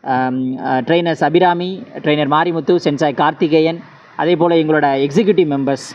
trainers Abirami trainer Marimuthu sensei Karthikeyan அதே போல் எங்களோட எக்ஸிக்யூட்டிவ் மெம்பர்ஸ்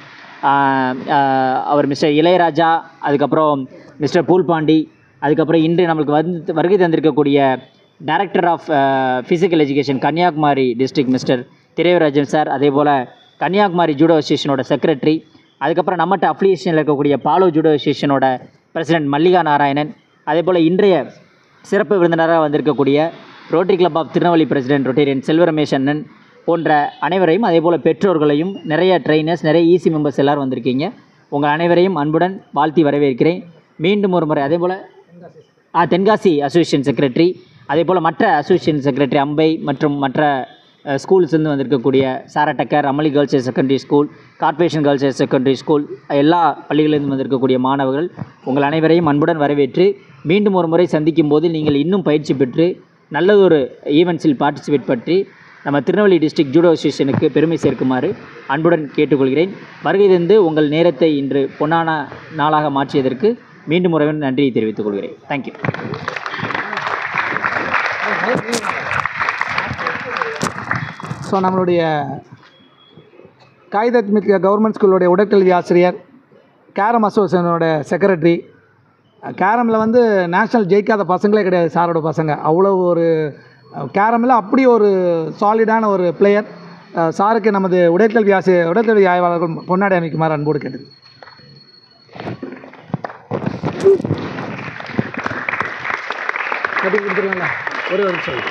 அவர் மிஸ்டர் இளையராஜா அதுக்கப்புறம் மிஸ்டர் பூல்பாண்டி அதுக்கப்புறம் இன்று நம்மளுக்கு வந்து வருகை தந்திருக்கக்கூடிய director of physical education Kanyakumari district mister Thiraiyarajan sir அதே போல் கன்னியாகுமரி ஜூடோ அசோசியேஷனோட செக்ரட்டரி அதுக்கப்புறம் நம்மகிட்ட அஃபிலியேஷனில் இருக்கக்கூடிய பாலோ ஜூடோ அசோசியேஷனோட பிரசிடென்ட் மல்லிகா நாராயணன் அதே போல் இன்றைய சிறப்பு விருந்தினராக வந்திருக்கக்கூடிய rotary club of Tirunelveli president rotarian Selvaramesh அண்ணன் போன்ற அனைவரையும் அதே போல் பெற்றோர்களையும் நிறைய ட்ரைனர்ஸ் நிறைய ஈசி மெம்பர்ஸ் எல்லோரும் வந்திருக்கீங்க உங்கள் அனைவரையும் அன்புடன் வாழ்த்தி வரவேற்கிறேன் மீண்டும் ஒரு முறை அதே போல் ஆ தென்காசி அசோசியேஷன் செக்ரட்டரி அதே போல் மற்ற அசோசியேஷன் செக்ரட்டரி அம்பை மற்றும் மற்ற ஸ்கூல்ஸ்லேருந்து வந்திருக்கக்கூடிய சாரட்டக்கர் அமளி girls higher secondary school corporation girls higher secondary school எல்லா பள்ளிகளிலிருந்து வந்திருக்கக்கூடிய மாணவர்கள் உங்கள் அனைவரையும் அன்புடன் வரவேற்று மீண்டும் ஒரு முறை சந்திக்கும் போது நீங்கள் இன்னும் பயிற்சி பெற்று நல்லதொரு ஈவெண்ட்ஸில் பார்ட்டிசிபேட் பற்றி நம்ம திருநெல்வேலி டிஸ்ட்ரிக்ட் ஜூடோ அசோசியேஷனுக்கு பெருமை சேர்க்குமாறு அன்புடன் கேட்டுக்கொள்கிறேன் வருகை தந்து உங்கள் நேரத்தை இன்று பொன்னான நாளாக மாற்றியதற்கு மீண்டும் ஒரு நன்றியை தெரிவித்துக் கொள்கிறேன் தேங்க்யூ ஸோ நம்மளுடைய காகிதத் மிக்க கவர்மெண்ட் ஸ்கூலோடைய உடற்கல்வி ஆசிரியர் கேரம் அசோசியேஷனோட செக்ரட்டரி கேரமில் வந்து நேஷ்னல் ஜெயிக்காத பசங்களே கிடையாது சாரோட பசங்க அவ்வளோ ஒரு கேரமில் அப்படி ஒரு சாலிடான ஒரு பிளேயர் சாருக்கு நமது உடற்கல்வி ஆசிரியர் உடற்கல்வி ஆய்வாளர்கள் பொன்னாடை அமைக்குமாறு அன்போடு கேட்டது கட்டி கொடுத்துருங்களா ஒரே ஒரு நிமிஷம்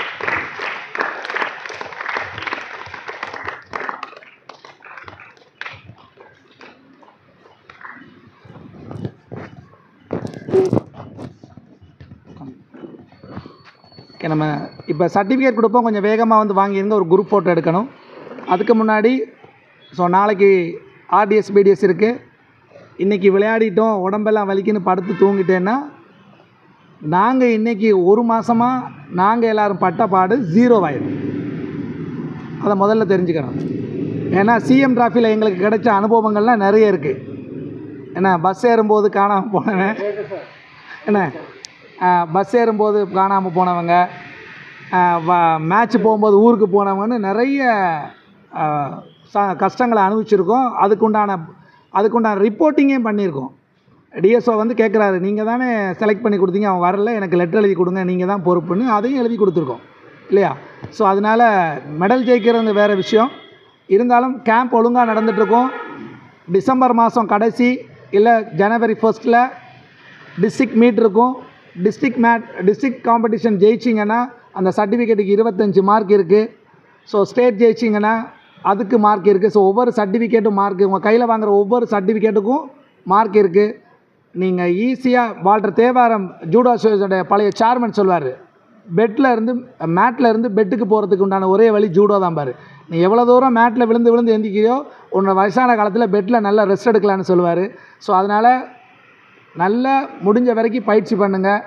ஓகே நம்ம இப்போ சர்டிஃபிகேட் கொடுப்போம் கொஞ்சம் வேகமாக வந்து வாங்கியிருங்க ஒரு குரூப் ஃபோட்டோ எடுக்கணும் அதுக்கு முன்னாடி ஸோ நாளைக்கு ஆர்டிஎஸ் பிடிஎஸ் இருக்குது இன்றைக்கி விளையாடிட்டோம் உடம்பெல்லாம் வலிக்குன்னு படுத்து தூங்கிட்டேன்னா நாங்கள் இன்றைக்கி ஒரு மாதமாக நாங்கள் எல்லோரும் பட்ட பாடு ஜீரோ ஆயிடும் அதை முதல்ல தெரிஞ்சுக்கணும் ஏன்னா சிஎம் டிராஃபியில் எங்களுக்கு கிடைச்ச அனுபவங்கள்லாம் நிறைய இருக்குது என்ன பஸ் ஏறும்போது காணாமல் போனவன் என்ன பஸ் ஏறும்போது காணாமல் போனவங்க மேட்ச் போகும்போது ஊருக்கு போனவங்கன்னு நிறைய ஆ, ச கஷ்டங்களை அனுபவிச்சிருக்கோம் அதுக்குண்டான அதுக்குண்டான ரிப்போர்ட்டிங்கையும் பண்ணியிருக்கோம் டிஎஸ்ஓ வந்து கேட்குறாரு நீங்கள் தானே செலக்ட் பண்ணி கொடுத்தீங்க அவன் வரல எனக்கு லெட்டர் எழுதி கொடுங்க நீங்கள் தான் பொறுப்புன்னு அதையும் எழுதி கொடுத்துருக்கோம் இல்லையா ஸோ அதனால் மெடல் ஜெயிக்கிறது வேறு விஷயம் இருந்தாலும் கேம்ப் ஒழுங்காக நடந்துகிட்ருக்கோம் டிசம்பர் மாதம் கடைசி இல்லை ஜனவரி ஃபர்ஸ்ட்டில் டிஸ்ட்ரிக்ட் மீட் இருக்கும் டிஸ்ட்ரிக்ட் மேட் டிஸ்ட்ரிக்ட் காம்படிஷன் ஜெயிச்சிங்கன்னா அந்த சர்டிஃபிகேட்டுக்கு இருபத்தஞ்சி மார்க் இருக்குது ஸோ ஸ்டேட் ஜெயிச்சிங்கன்னா அதுக்கு மார்க் இருக்குது ஸோ ஒவ்வொரு சர்டிஃபிகேட்டும் மார்க் உங்கள் கையில் வாங்குற ஒவ்வொரு சர்டிஃபிகேட்டுக்கும் மார்க் இருக்குது நீங்கள் ஈஸியாக வாழ்கிற தேவாரம் ஜூடோ அசோசியேஷனுடைய பழைய சேர்மன் சொல்வார் பெட்டில் இருந்து மேட்டில் இருந்து பெட்டுக்கு போகிறதுக்கு உண்டான ஒரே வழி ஜூடோ தான் பாரு நீ எவ்வளோ தூரம் மேட்டில் விழுந்து விழுந்து எந்திக்கிறியோ உன்னோட வயசான காலத்தில் பெட்டில் நல்லா ரெஸ்ட் எடுக்கலான்னு சொல்லுவார் ஸோ அதனால் நல்லா முடிஞ்ச வரைக்கும் பயிற்சி பண்ணுங்கள்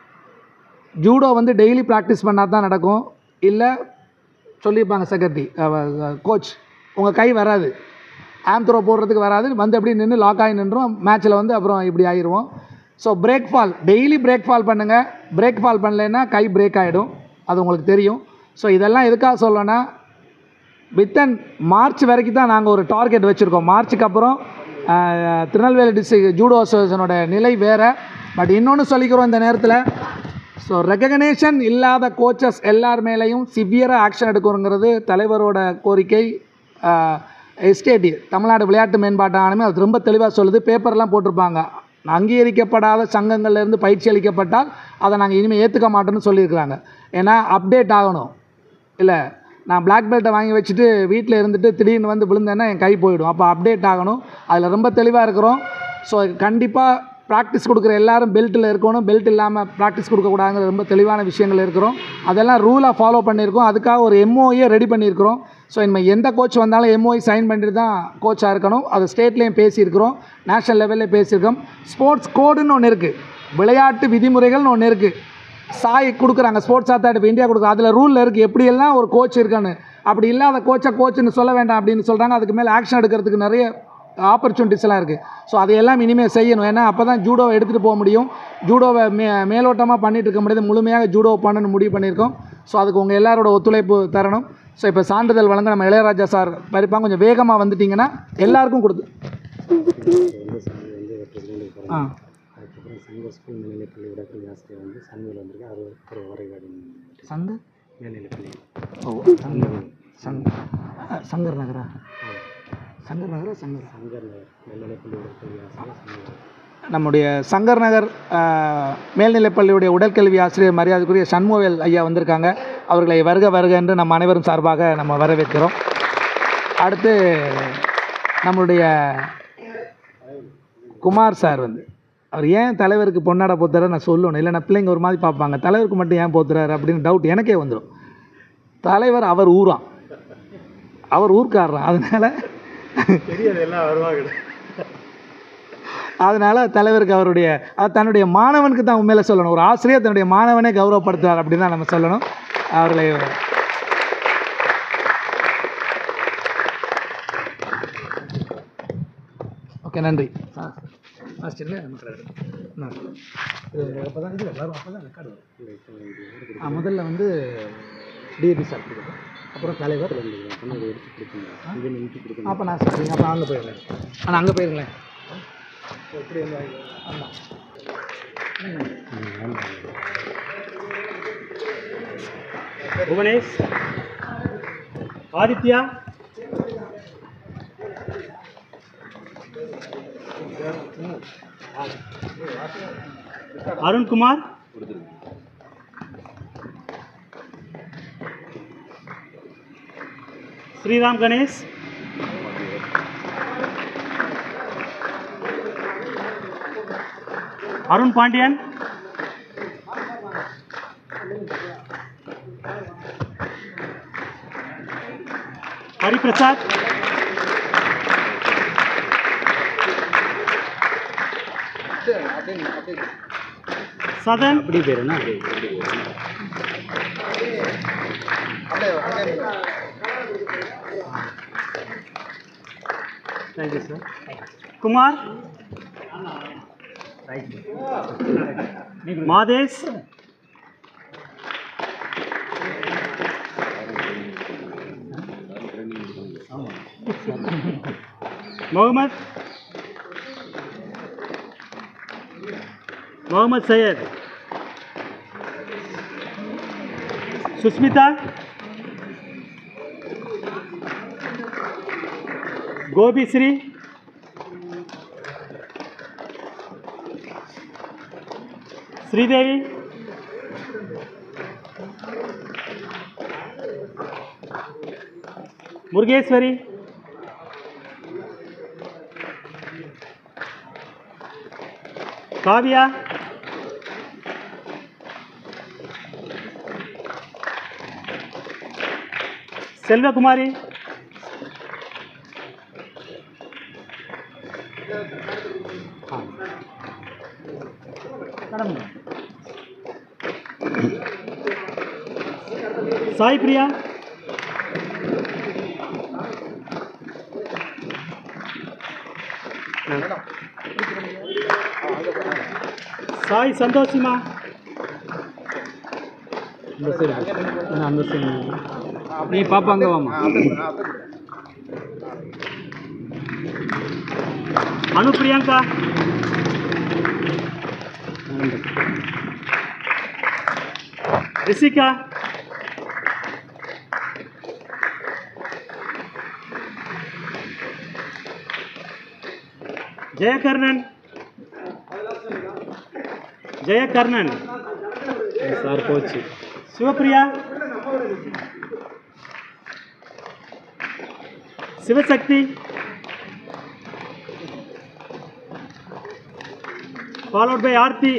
ஜூடோ வந்து டெய்லி ப்ராக்டிஸ் பண்ணால் தான் நடக்கும் இல்லை சொல்லியிருப்பாங்க செக்ரட்டரி கோச் உங்கள் கை வராது ஆம் த்ரோ போடுறதுக்கு வராது வந்து அப்படியே நின்று லாக் ஆகி நின்றோம் மேட்ச்சில் வந்து அப்புறம் இப்படி ஆயிடுவோம் so break fall daily break fall பண்ணுங்கள் பிரேக் ஃபால் பண்ணலைன்னா கை பிரேக் ஆகிடும் அது உங்களுக்கு தெரியும் ஸோ இதெல்லாம் எதுக்காக சொல்லணும்னா வித்தன் மார்ச் வரைக்கும் தான் நாங்கள் ஒரு டார்கெட் வச்சுருக்கோம் மார்ச்சுக்கு அப்புறம் ஆஹ், திருநெல்வேலி டிஸ்ட்ரிக்ட் ஜூடோ அசோசியேஷனோட நிலை வேறு பட் இன்னொன்று சொல்லிக்கிறோம் இந்த நேரத்தில் ஸோ ரெகக்னேஷன் இல்லாத கோச்சஸ் எல்லார் மேலேயும் சிவியராக ஆக்ஷன் எடுக்கணுங்கிறது தலைவரோட கோரிக்கை எஸ்டேடி தமிழ்நாடு விளையாட்டு மேம்பாட்டு ஆணையம் அது ரொம்ப தெளிவாக சொல்லுது பேப்பர்லாம் போட்டிருப்பாங்க அங்கீகரிக்கப்படாத சங்கங்கள்லேருந்து பயிற்சி அளிக்கப்பட்டால் அதை நாங்கள் இனிமேல் ஏற்றுக்க மாட்டோம்னு சொல்லியிருக்கிறாங்க ஏன்னா அப்டேட் ஆகணும் இல்லை நான் பிளாக் பெல்ட்டை வாங்கி வச்சுட்டு வீட்டில் இருந்துட்டு திடீர்னு வந்து விழுந்தேன்னா என் கை போயிடும் அப்போ அப்டேட் ஆகணும் அதில் ரொம்ப தெளிவாக இருக்கிறோம் ஸோ கண்டிப்பாக ப்ராக்டிஸ் கொடுக்குற எல்லாரும் பெல்ட்டில் இருக்கணும் பெல்ட் இல்லாமல் ப்ராக்டிஸ் கொடுக்கக்கூடாதுங்கிற ரொம்ப தெளிவான விஷயங்கள் இருக்கிறோம் அதெல்லாம் ரூலாக ஃபாலோ பண்ணியிருக்கோம் அதுக்காக ஒரு எம்ஓஏ ரெடி பண்ணியிருக்கிறோம் ஸோ இனிமேல் எந்த கோச் வந்தாலும் எம்ஓஐ சைன் பண்ணிட்டு தான் கோச்சாக இருக்கணும் அது ஸ்டேட்லேயும் பேசியிருக்கிறோம் நேஷனல் லெவல்லையும் பேசியிருக்கோம் ஸ்போர்ட்ஸ் கோடுன்னு ஒன்று இருக்குது விளையாட்டு விதிமுறைகள்னு ஒன்று இருக்குது சாய் கொடுக்குறாங்க ஸ்போர்ட்ஸ் அத்தாரிட்டி இந்தியா கொடுக்குறாங்க அதில் ரூலில் இருக்குது எப்படியெல்லாம் ஒரு கோச் இருக்கான்னு அப்படி இல்லாத கோச்சை கோச்சுன்னு சொல்ல வேண்டாம் அப்படின்னு சொல்கிறாங்க அதுக்கு மேலே ஆக்ஷன் எடுக்கிறதுக்கு நிறைய ஆப்பர்ச்சுனிட்டிஸ் எல்லாம் இருக்குது ஸோ அதையெல்லாம் இனிமேல் செய்யணும் ஏன்னா அப்போ தான் ஜூடோவை எடுத்துகிட்டு போக முடியும் ஜூடோவை மே மேலோட்டமாக பண்ணிட்டு இருக்க முடியாது முழுமையாக ஜூடோ பண்ணணும்னு முடிவு பண்ணியிருக்கோம் ஸோ அதுக்கு உங்கள் எல்லாரோட ஒத்துழைப்பு தரணும் ஸோ இப்போ சான்றிதழ் வழங்க நம்ம இளையராஜா சார் பறிப்பாங்க கொஞ்சம் வேகமாக வந்துட்டிங்கன்னா எல்லாருக்கும் கொடுத்து ஆ அதுக்கப்புறம் சங்க ஸ்கூல் மேல்நிலைப்பள்ளி உடற்கல்வி ஆசிரியர் வந்து சன்மையில் வந்திருக்கு அவர் ஒரு வரைகாடு சங்க மேல்நிலைப்பள்ளி ஓ சங்கர் சங் சங்கர் நகரா சங்கர் நகரா சங்கர் சங்கர் நகர் மேல்நிலைப்பள்ளி உடற்கல்வி ஆசிரியர் சன்மையில் நம்முடைய சங்கர் நகர் ஆஹ், மேல்நிலைப்பள்ளியுடைய உடற்கல்வி ஆசிரியர் மரியாதைக்குரிய சண்முகவேல் ஐயா வந்திருக்காங்க அவர்களை வருக வருக என்று நம்ம அனைவரும் சார்பாக நம்ம வரவேற்கிறோம் அடுத்து நம்மளுடைய குமார் சார் வந்து அவர் ஏன் தலைவருக்கு பொன்னாட போத்துறாரு நான் சொல்லணும் இல்லைன்னா பிள்ளைங்க ஒரு மாதிரி பார்ப்பாங்க தலைவருக்கு மட்டும் ஏன் போத்துறாரு அப்படின்னு டவுட் எனக்கே வந்துடும் தலைவர் அவர் ஊராம் அவர் ஊர்க்காரராம் அதனால தெரியாது எல்லாம் வருவாங்க அதனால தலைவருக்கு அவருடைய அது தன்னுடைய மாணவனுக்கு தான் உண்மையில சொல்லணும் ஒரு ஆசிரியர் தன்னுடைய மாணவனை கௌரவப்படுத்துவார் அப்படின்னு தான் நம்ம சொல்லணும் அவர்களை ஓகே நன்றி ஆ ஆஸ்டில் அப்போ தான் இது வரும் அப்போ தான் ரெக்கார்டு வரும் ஆ முதல்ல வந்து டிஏபி சார் கொடுக்கும் அப்புறம் தலைவர் எடுத்து கொடுக்கணும் இங்கே நின்று கொடுக்கணும் அப்போ நான் சொல்கிறேன் அப்போ அங்கே போயிருங்களேன் ஆனால் அங்கே போயிருங்களேன் எப்படி ஆமாம் புவனேஷ் ஆதித்யா அருண்குமார் ஸ்ரீராம் கணேஷ் அருண் பாண்டியன் ஹரிபிரசாத் சதன் அப்படி பேர் என்ன தேங்க்யூ சார் குமார் மாதேஷ் मोहम्मद मोहम्मद सैयद सुस्मिता गोबी श्री श्रीदेवी मुर्गेश्वरी காவியா செல்வகுமாரி சாய் பிரியா சாய் சந்தோஷிமா இந்த சைடு அந்த சைடு நீ பாப்பா அங்கே வாமா அனு பிரியங்கா ரிஷிகா ஜெயகர்ணன் ஜெயகர்ணன் சார் போச்சு Sivapriya Sivasakthi followed by Aarti.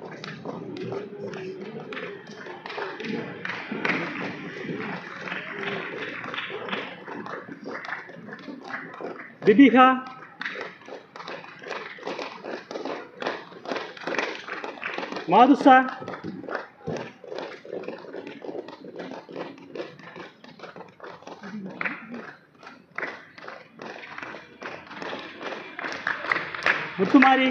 Bibiha. Madhusa. Muthumari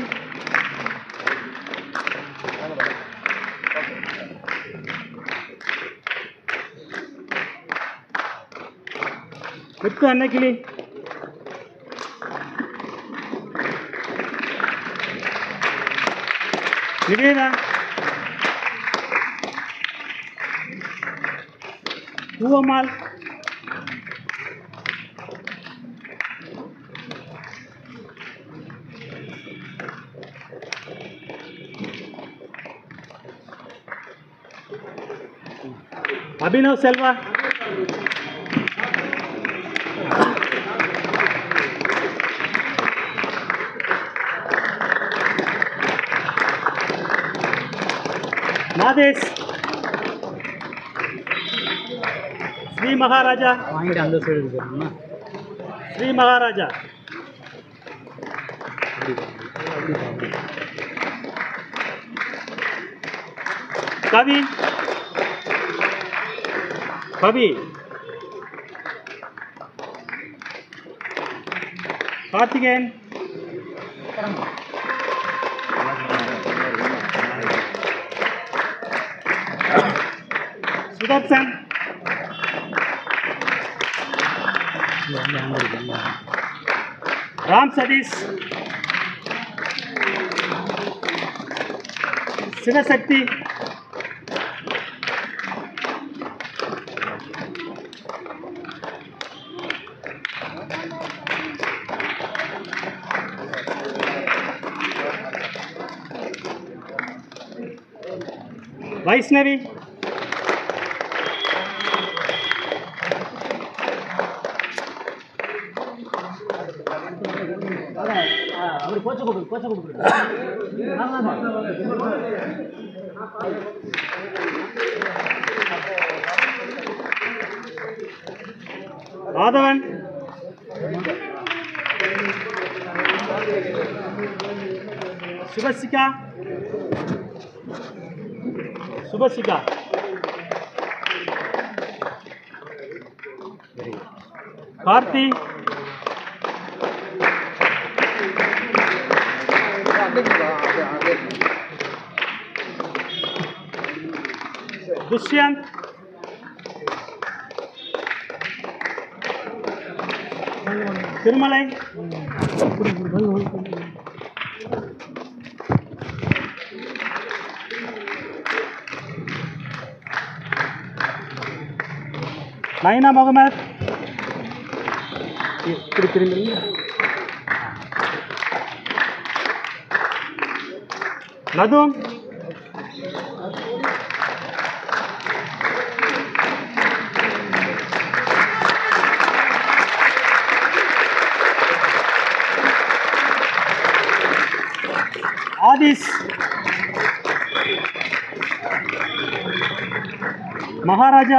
முத்து அன்னக்கிளி நிவேதா பூவம்மாள் அபினவ் செல்வா மாதேஷ் ஸ்ரீ மகாராஜா வாங்கிட்டு அந்த சைடு போகணும்னா ஸ்ரீ மகாராஜா கவி கவி கார்த்திகேயன் சுதர்சன் ராம் சதீஷ் சிவசக்தி வைஷ்ணவி அவர் கோச்சை கொடு கோச்சை கொடுக்குறது மாதவன் சுபசிகா சுபசிகா கார்த்தி துஷ்யந்த் திருமலை நைனா முகமது இப்படி திரும்பி நதும் ஆதிஸ் மகாராஜா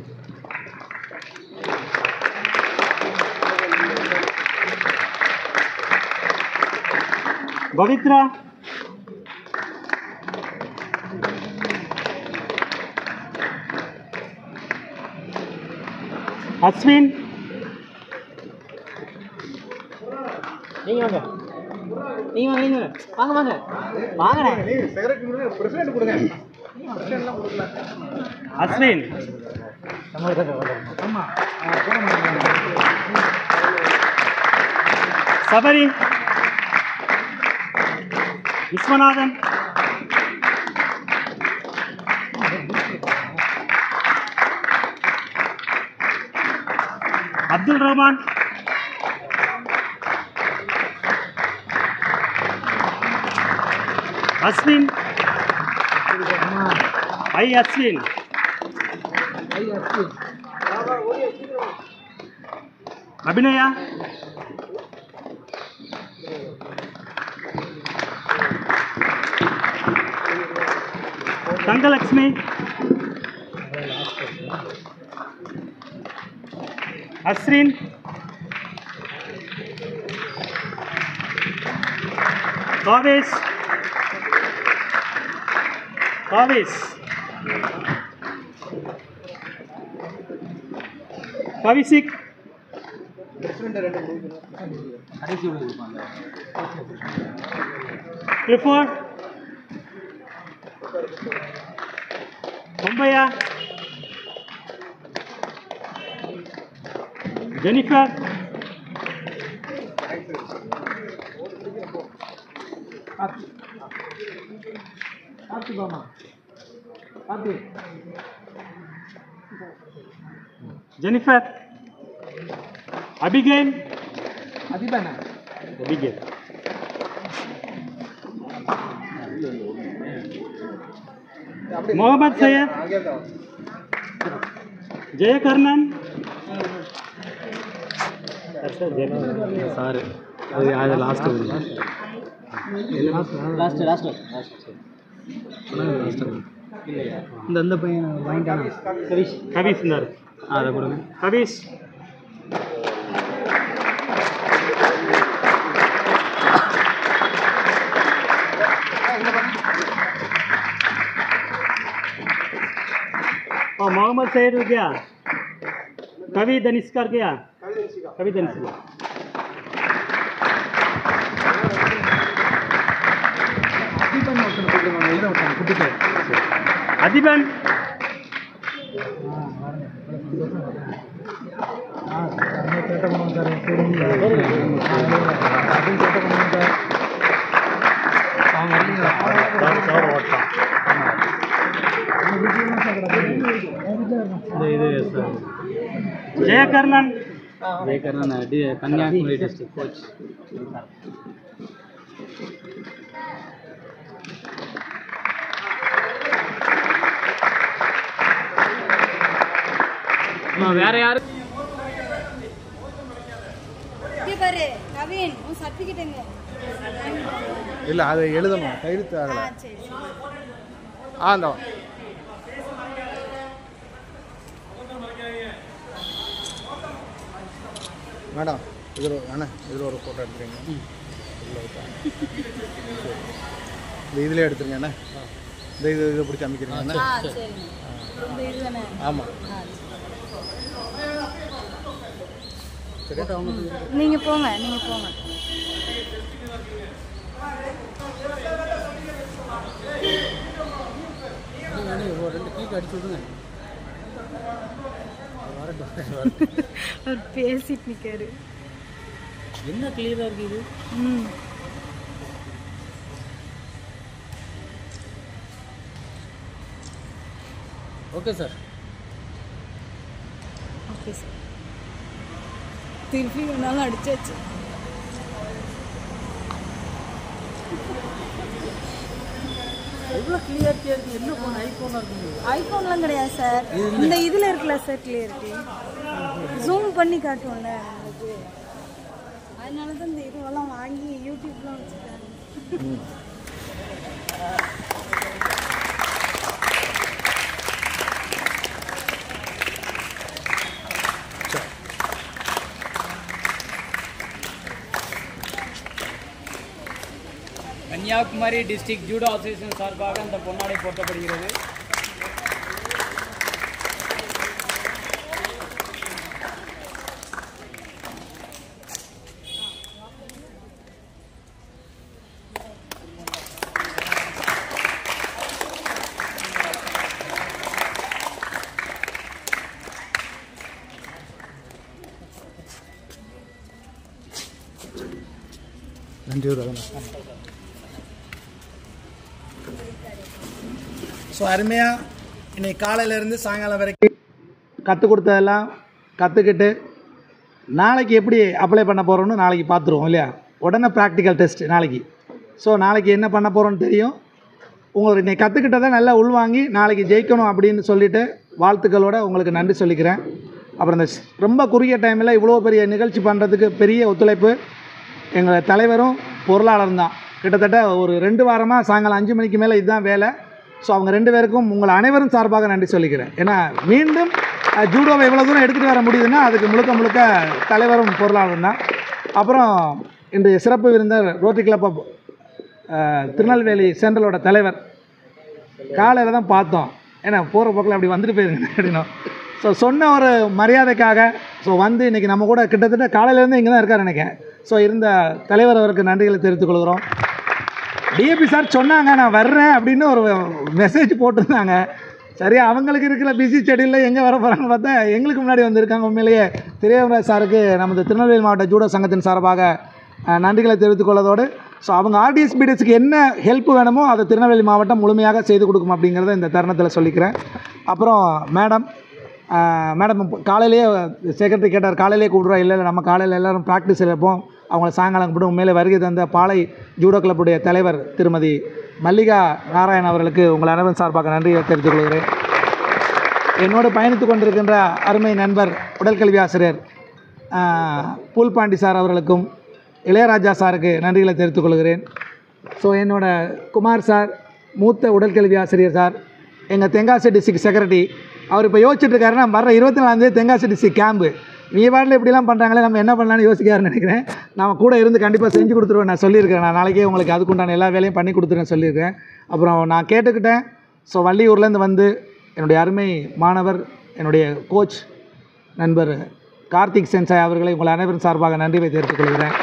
பவித்ரா அஸ்வின் நீங்க வாங்க நீங்க வாங்க நீங்க வாங்க வாங்க வாங்கண்ணே நீ செக்ரட்டரி பிரசிடென்ட் கொடுங்க பிரசிடென்ட்லாம் கொடுக்கல அஸ்வின் ஆமா சபரி விஸ்வநாதன் அப்துல் ரஹ்மான் அஸ்வின் ஐ அஸ்வின் அபிநயா தங்கலட்சுமி அஸ்ரின் காவேஷ் காவேஷ் கவிசிக் கடைசி உள்ள கொடுப்பாங்க கிளிஃபோர்ட் மும்பையா Jennifer Karthi Bama Karthi Jennifer. Abigail. அதிபனா Abigail. Mohammed Sayed. Jayakarnan. Sir அது அது லாஸ்ட் லாஸ்ட் லாஸ்ட் இந்த இந்த பையன் வாங்கிட்டானா கவிஷ் கபீஸ் இருந்தார் அதை கொடுங்க கபீஸ் और मोहम्मद सैयद हो गया कवि दनिस्कर गया कवि दनिस्कर அதிபன் ஒருத்தனை கூப்பிடுவாங்க எழுத ஒருத்தனை குட்டி பையன் अधिबन ஆ சார் கேட்ட பண்ணுவோம் சார் அப்படின்னு கேட்ட பண்ணுவோம் சார் அவங்க வரலீங்களா இந்த இது sir Jayakarnan Jayakarnan T Kanyakumari district coach வேற யாரு இங்க பாரு கவின் உன் சர்டிபிகேட் எங்க இல்லை அதை எழுதணும் கையெழுத்து ஆ ஆகலை சரி சரி. ஆ இந்த மேடம் இதில் அண்ணா இதில் ஒரு ஃபோட்டோ எடுத்துருங்க உள்ள வைப்பா. சரி. இந்த இதிலே எடுத்துருங்க அண்ணா இந்த இது இதை பிடிச்சி அமைக்கிறீங்க அண்ணா ஆ சரிங்க இந்த இது தானே ஆமாம் ஆ சரி. நீங்க போங்க நீங்க போங்க ரெண்டு கிளிக் அடிச்சு விடுங்க அவர் பேசிட்டு நிக்காரு என்ன கிளியரா இருக்கு இது ம் ஓகே சார் ஓகே சார் திருப்பி வேணாலும் அடிச்சாச்சு எவ்வளோ கிளியாரிட்டியாக இருக்குது என்ன ஃபோன் ஐஃபோனாக இருக்குங்க ஐஃபோன்லாம் கிடையாது சார் இந்த இதில் இருக்குல்ல சார் கிளியரிட்டி ஜூம் பண்ணி காட்டுவோம்ல உங்களுக்கு அதனால தான் இந்த இதுவெல்லாம் வாங்கி யூடியூப்லாம் வச்சுருக்காங்க கன்னியாகுமரி டிஸ்ட்ரிக்ட் ஜூடோ அசோசியேஷன் சார்பாக அந்த பொன்னாடை போர்த்தப்படுகிறது நன்றி ரவணா ஸோ அருமையாக இன்னைக்கு காலையிலேருந்து சாயங்காலம் வரைக்கும் கற்றுக் கொடுத்ததெல்லாம் கற்றுக்கிட்டு நாளைக்கு எப்படி அப்ளை பண்ண போகிறோம்னு நாளைக்கு பார்த்துருவோம் இல்லையா உடனே ப்ராக்டிக்கல் டெஸ்ட் நாளைக்கு ஸோ நாளைக்கு என்ன பண்ண போகிறோன்னு தெரியும் உங்களுக்கு இன்னைக்கு கற்றுக்கிட்டதை நல்லா உள்வாங்கி நாளைக்கு ஜெயிக்கணும் அப்படின்னு சொல்லிட்டு வாழ்த்துக்களோட உங்களுக்கு நன்றி சொல்லிக்கிறேன் அப்புறம் இந்த ஸ்- ரொம்ப குறுகிய டைமில் இவ்வளோ பெரிய நிகழ்ச்சி பண்ணுறதுக்கு பெரிய ஒத்துழைப்பு எங்கள் தலைவரும் பொருளாளரும் தான் கிட்டத்தட்ட ஒரு ரெண்டு வாரமாக சாயங்காலம் அஞ்சு மணிக்கு மேலே இதுதான் வேலை ஸோ அவங்க ரெண்டு பேருக்கும் உங்கள் அனைவரும் சார்பாக நன்றி சொல்லிக்கிறேன் ஏன்னா மீண்டும் அஹ், ஜூடோவை இவ்வளோ தூரம் எடுத்துகிட்டு வர முடியுதுன்னா அதுக்கு முழுக்க முழுக்க தலைவரும் பொருளாளரும் தான் அப்புறம் இன்றைய சிறப்பு விருந்தர் ரோட்டரி கிளப் ஆஃப் அஹ், திருநெல்வேலி சென்ட்ரலோட தலைவர் காலையில் தான் பார்த்தோம் ஏன்னா போகிற போக்கில் அப்படி வந்துட்டு போயிருங்க அப்படின்னா ஸோ சொன்ன ஒரு மரியாதைக்காக ஸோ வந்து இன்றைக்கி நம்ம கூட கிட்டத்தட்ட காலையிலேருந்து இங்கே தான் இருக்கார் நினைக்கிறேன் ஸோ இருந்த தலைவர் அவருக்கு நன்றிகளை தெரிவித்துக் கொள்கிறோம் டிஏபி சார் சொன்னாங்க நான் வர்றேன் அப்படின்னு ஒரு மெசேஜ் போட்டிருந்தாங்க சரி அவங்களுக்கு இருக்கிற பிஸி செடியில் எங்கே வர போகிறாங்கன்னு பார்த்தா எங்களுக்கு முன்னாடி வந்திருக்காங்க உண்மையிலேயே திரையரங்க சாருக்கு நமது திருநெல்வேலி மாவட்ட ஜூடோ சங்கத்தின் சார்பாக அஹ், நன்றிகளை தெரிவித்துக் கொள்வதோடு ஸோ அவங்க ஆர்டிஎஸ் பிடிஎஸ்க்கு என்ன ஹெல்ப் வேணுமோ அதை திருநெல்வேலி மாவட்டம் முழுமையாக செய்து கொடுக்கும் அப்படிங்கிறத இந்த தருணத்தில் சொல்லிக்கிறேன் அப்புறம் மேடம் மேடம் காலையிலேயே செக்ரட்டரி கேட்டார் காலையிலேயே கூப்பிடுறோம் இல்லை இல்லை நம்ம காலையில் எல்லோரும் ப்ராக்டிஸ் இருப்போம் அவங்கள சாயங்காலம் கூப்பிட்டு உண்மையிலே வருகை தந்த பாலை ஜூடோ கிளப்புடைய தலைவர் திருமதி மல்லிகா நாராயண் அவர்களுக்கு உங்கள் அனைவரும் சார்பாக நன்றியை தெரிவித்துக் கொள்கிறேன் என்னோடு பயணித்து கொண்டிருக்கின்ற அருமை நண்பர் உடற்கல்வி ஆசிரியர் ஆஹ், பூல்பாண்டி சார் அவர்களுக்கும் இளையராஜா சாருக்கு நன்றிகளை தெரிவித்துக் கொள்கிறேன் ஸோ என்னோட குமார் சார் மூத்த உடற்கல்வி ஆசிரியர் சார் எங்கள் தென்காசி டிஸ்ட்ரிக்ட் செக்ரட்டரி அவர் இப்போ யோசிச்சுட்டு இருக்காருன்னா வர இருபத்தி நாலாந்தேதி தென்காசி டிஸ்ட்ரிக்ட் கேம்பு நீ பாட்டில் இப்படிலாம் பண்ணுறாங்களே நம்ம என்ன பண்ணலாம்னு யோசிக்காருன்னு நினைக்கிறேன் நான் கூட இருந்து கண்டிப்பாக செஞ்சு கொடுத்துருவேன் நான் சொல்லியிருக்கேன் நான் நாளைக்கே உங்களுக்கு அதுக்குண்டான எல்லா வேலையும் பண்ணி கொடுத்துருவேன் சொல்லியிருக்கேன் அப்புறம் நான் கேட்டுக்கிட்டேன் ஸோ வள்ளியூர்லேருந்து வந்து என்னுடைய அருமை மாணவர் என்னுடைய கோச் நண்பர் கார்த்திக் சென்சாய் அவர்களை உங்கள் அனைவரும் சார்பாக நன்றியை தெரிவித்துக் கொள்கிறேன்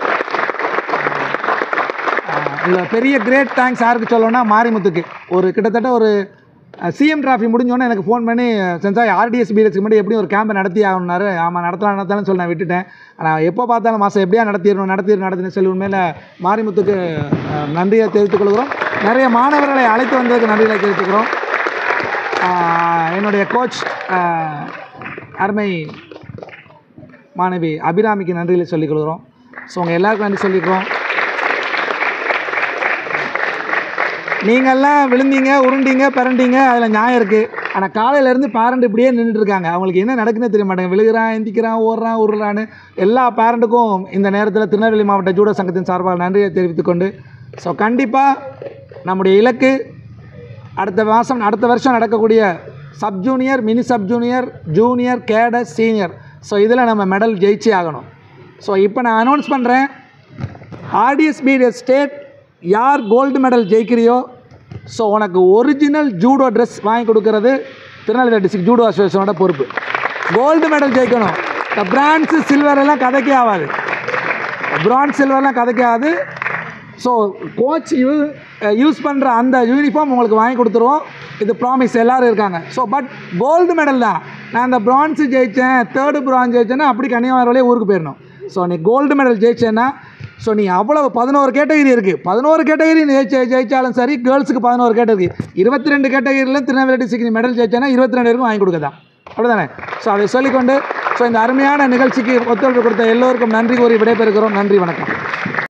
இதில் பெரிய கிரேட் தேங்க்ஸ் யாருக்கு சொல்லணும்னா மாரிமுத்துக்கு ஒரு கிட்டத்தட்ட ஒரு சிஎம் டிராஃபி முடிஞ்சோன்னே எனக்கு ஃபோன் பண்ணி சென்சாய் ஆர்டிஎஸ் பிஎஸ்க்கு முன்னாடி எப்படியும் ஒரு கேம்பை நடத்தி ஆகணும்னாரு ஆமாம் நடத்தலாம் நடத்தலாம்னு சொல்லி நான் விட்டுட்டேன் ஆனால் எப்போ பார்த்தாலும் மாதம் எப்படியா நடத்திடணும் நடத்திடணும் நடத்தினு சொல்லி உண்மையில் மாரிமுத்துக்கு அஹ், நன்றியை தெரிவித்துக் கொள்கிறோம் நிறைய மாணவர்களை அழைத்து வந்ததுக்கு நன்றிகளை தெரிவித்துக்கிறோம் ஆஹ், என்னுடைய கோச் ஆஹ், அருமை மாணவி அபிராமிக்கு நன்றிகளை சொல்லிக் கொள்கிறோம் ஸோ உங்கள் எல்லாருக்கும் நன்றி சொல்லிக்கிறோம் நீங்கள்லாம் விழுந்தீங்க உருண்டீங்க பிறண்டீங்க அதில் நியாயம் இருக்குது ஆனால் காலையிலேருந்து பேரண்ட் இப்படியே நின்றுட்டு இருக்காங்க அவங்களுக்கு என்ன நடக்குன்னே தெரிய மாட்டாங்க விழுகிறான் எந்திக்கிறான் ஓடுறான் உருளான்னு எல்லா பேரண்ட்டுக்கும் இந்த நேரத்தில் திருநெல்வேலி மாவட்ட ஜூடோ சங்கத்தின் சார்பாக நன்றியை தெரிவித்துக் கொண்டு ஸோ கண்டிப்பாக நம்முடைய இலக்கு அடுத்த மாதம் அடுத்த வருஷம் நடக்கக்கூடிய sub junior mini sub junior junior cadet senior so இதில் நம்ம மெடல் ஜெயிச்சே ஆகணும் ஸோ இப்போ நான் அனௌன்ஸ் பண்ணுறேன் ஆர்டிஎஸ் பிடிஎஸ் ஸ்டேட் யார் கோல்டு மெடல் ஜெயிக்கிறியோ ஸோ உனக்கு ஒரிஜினல் ஜூடோ ட்ரெஸ் வாங்கி கொடுக்கறது திருநெல்வேலி டிஸ்ட்ரிக்ட் ஜூடோ அசோசியேஷனோட பொறுப்பு கோல்டு மெடல் ஜெயிக்கணும் இந்த பிரான்ஸு சில்வர் எல்லாம் கதைக்கே ஆகாது பிரான்ஸ் சில்வர்லாம் கதைக்கே ஆகாது ஸோ கோச் யூ யூஸ் பண்ணுற அந்த யூனிஃபார்ம் உங்களுக்கு வாங்கி கொடுத்துருவோம் இது ப்ராமிஸ் எல்லாரும் இருக்காங்க ஸோ பட் கோல்டு மெடல் தான் நான் அந்த பிரான்ஸு ஜெயித்தேன் தேர்டு பிரான்ஸ் ஜெயிச்சேன்னா அப்படி கன்னியாகுமரியிலே ஊருக்கு போயிடணும் ஸோ நீ கோல்டு மெடல் ஜெயிச்சேன்னா ஸோ நீ அவ்வளவு பதினோரு கேட்டகரி இருக்குது பதினோரு கேட்டகரி ஜெயிச்ச ஜெயிச்சாலும் சரி கேர்ள்ஸுக்கு பதினோரு கேட்டகரி இருபத்தி ரெண்டு கேட்டகரியில் திருநெல்வேலி டிஸ்ட்ரிக்ட் மெடல் ஜெயிச்சேன்னா இருபத்தி ரெண்டு பேருக்கும் வாங்கி கொடுக்கதான் அவ்வளோதானே ஸோ அதை சொல்லிக்கொண்டு ஸோ இந்த அருமையான நிகழ்ச்சிக்கு ஒத்துழைப்பு கொடுத்த எல்லோருக்கும் நன்றி கூறி விடைபெறுகிறோம் நன்றி வணக்கம்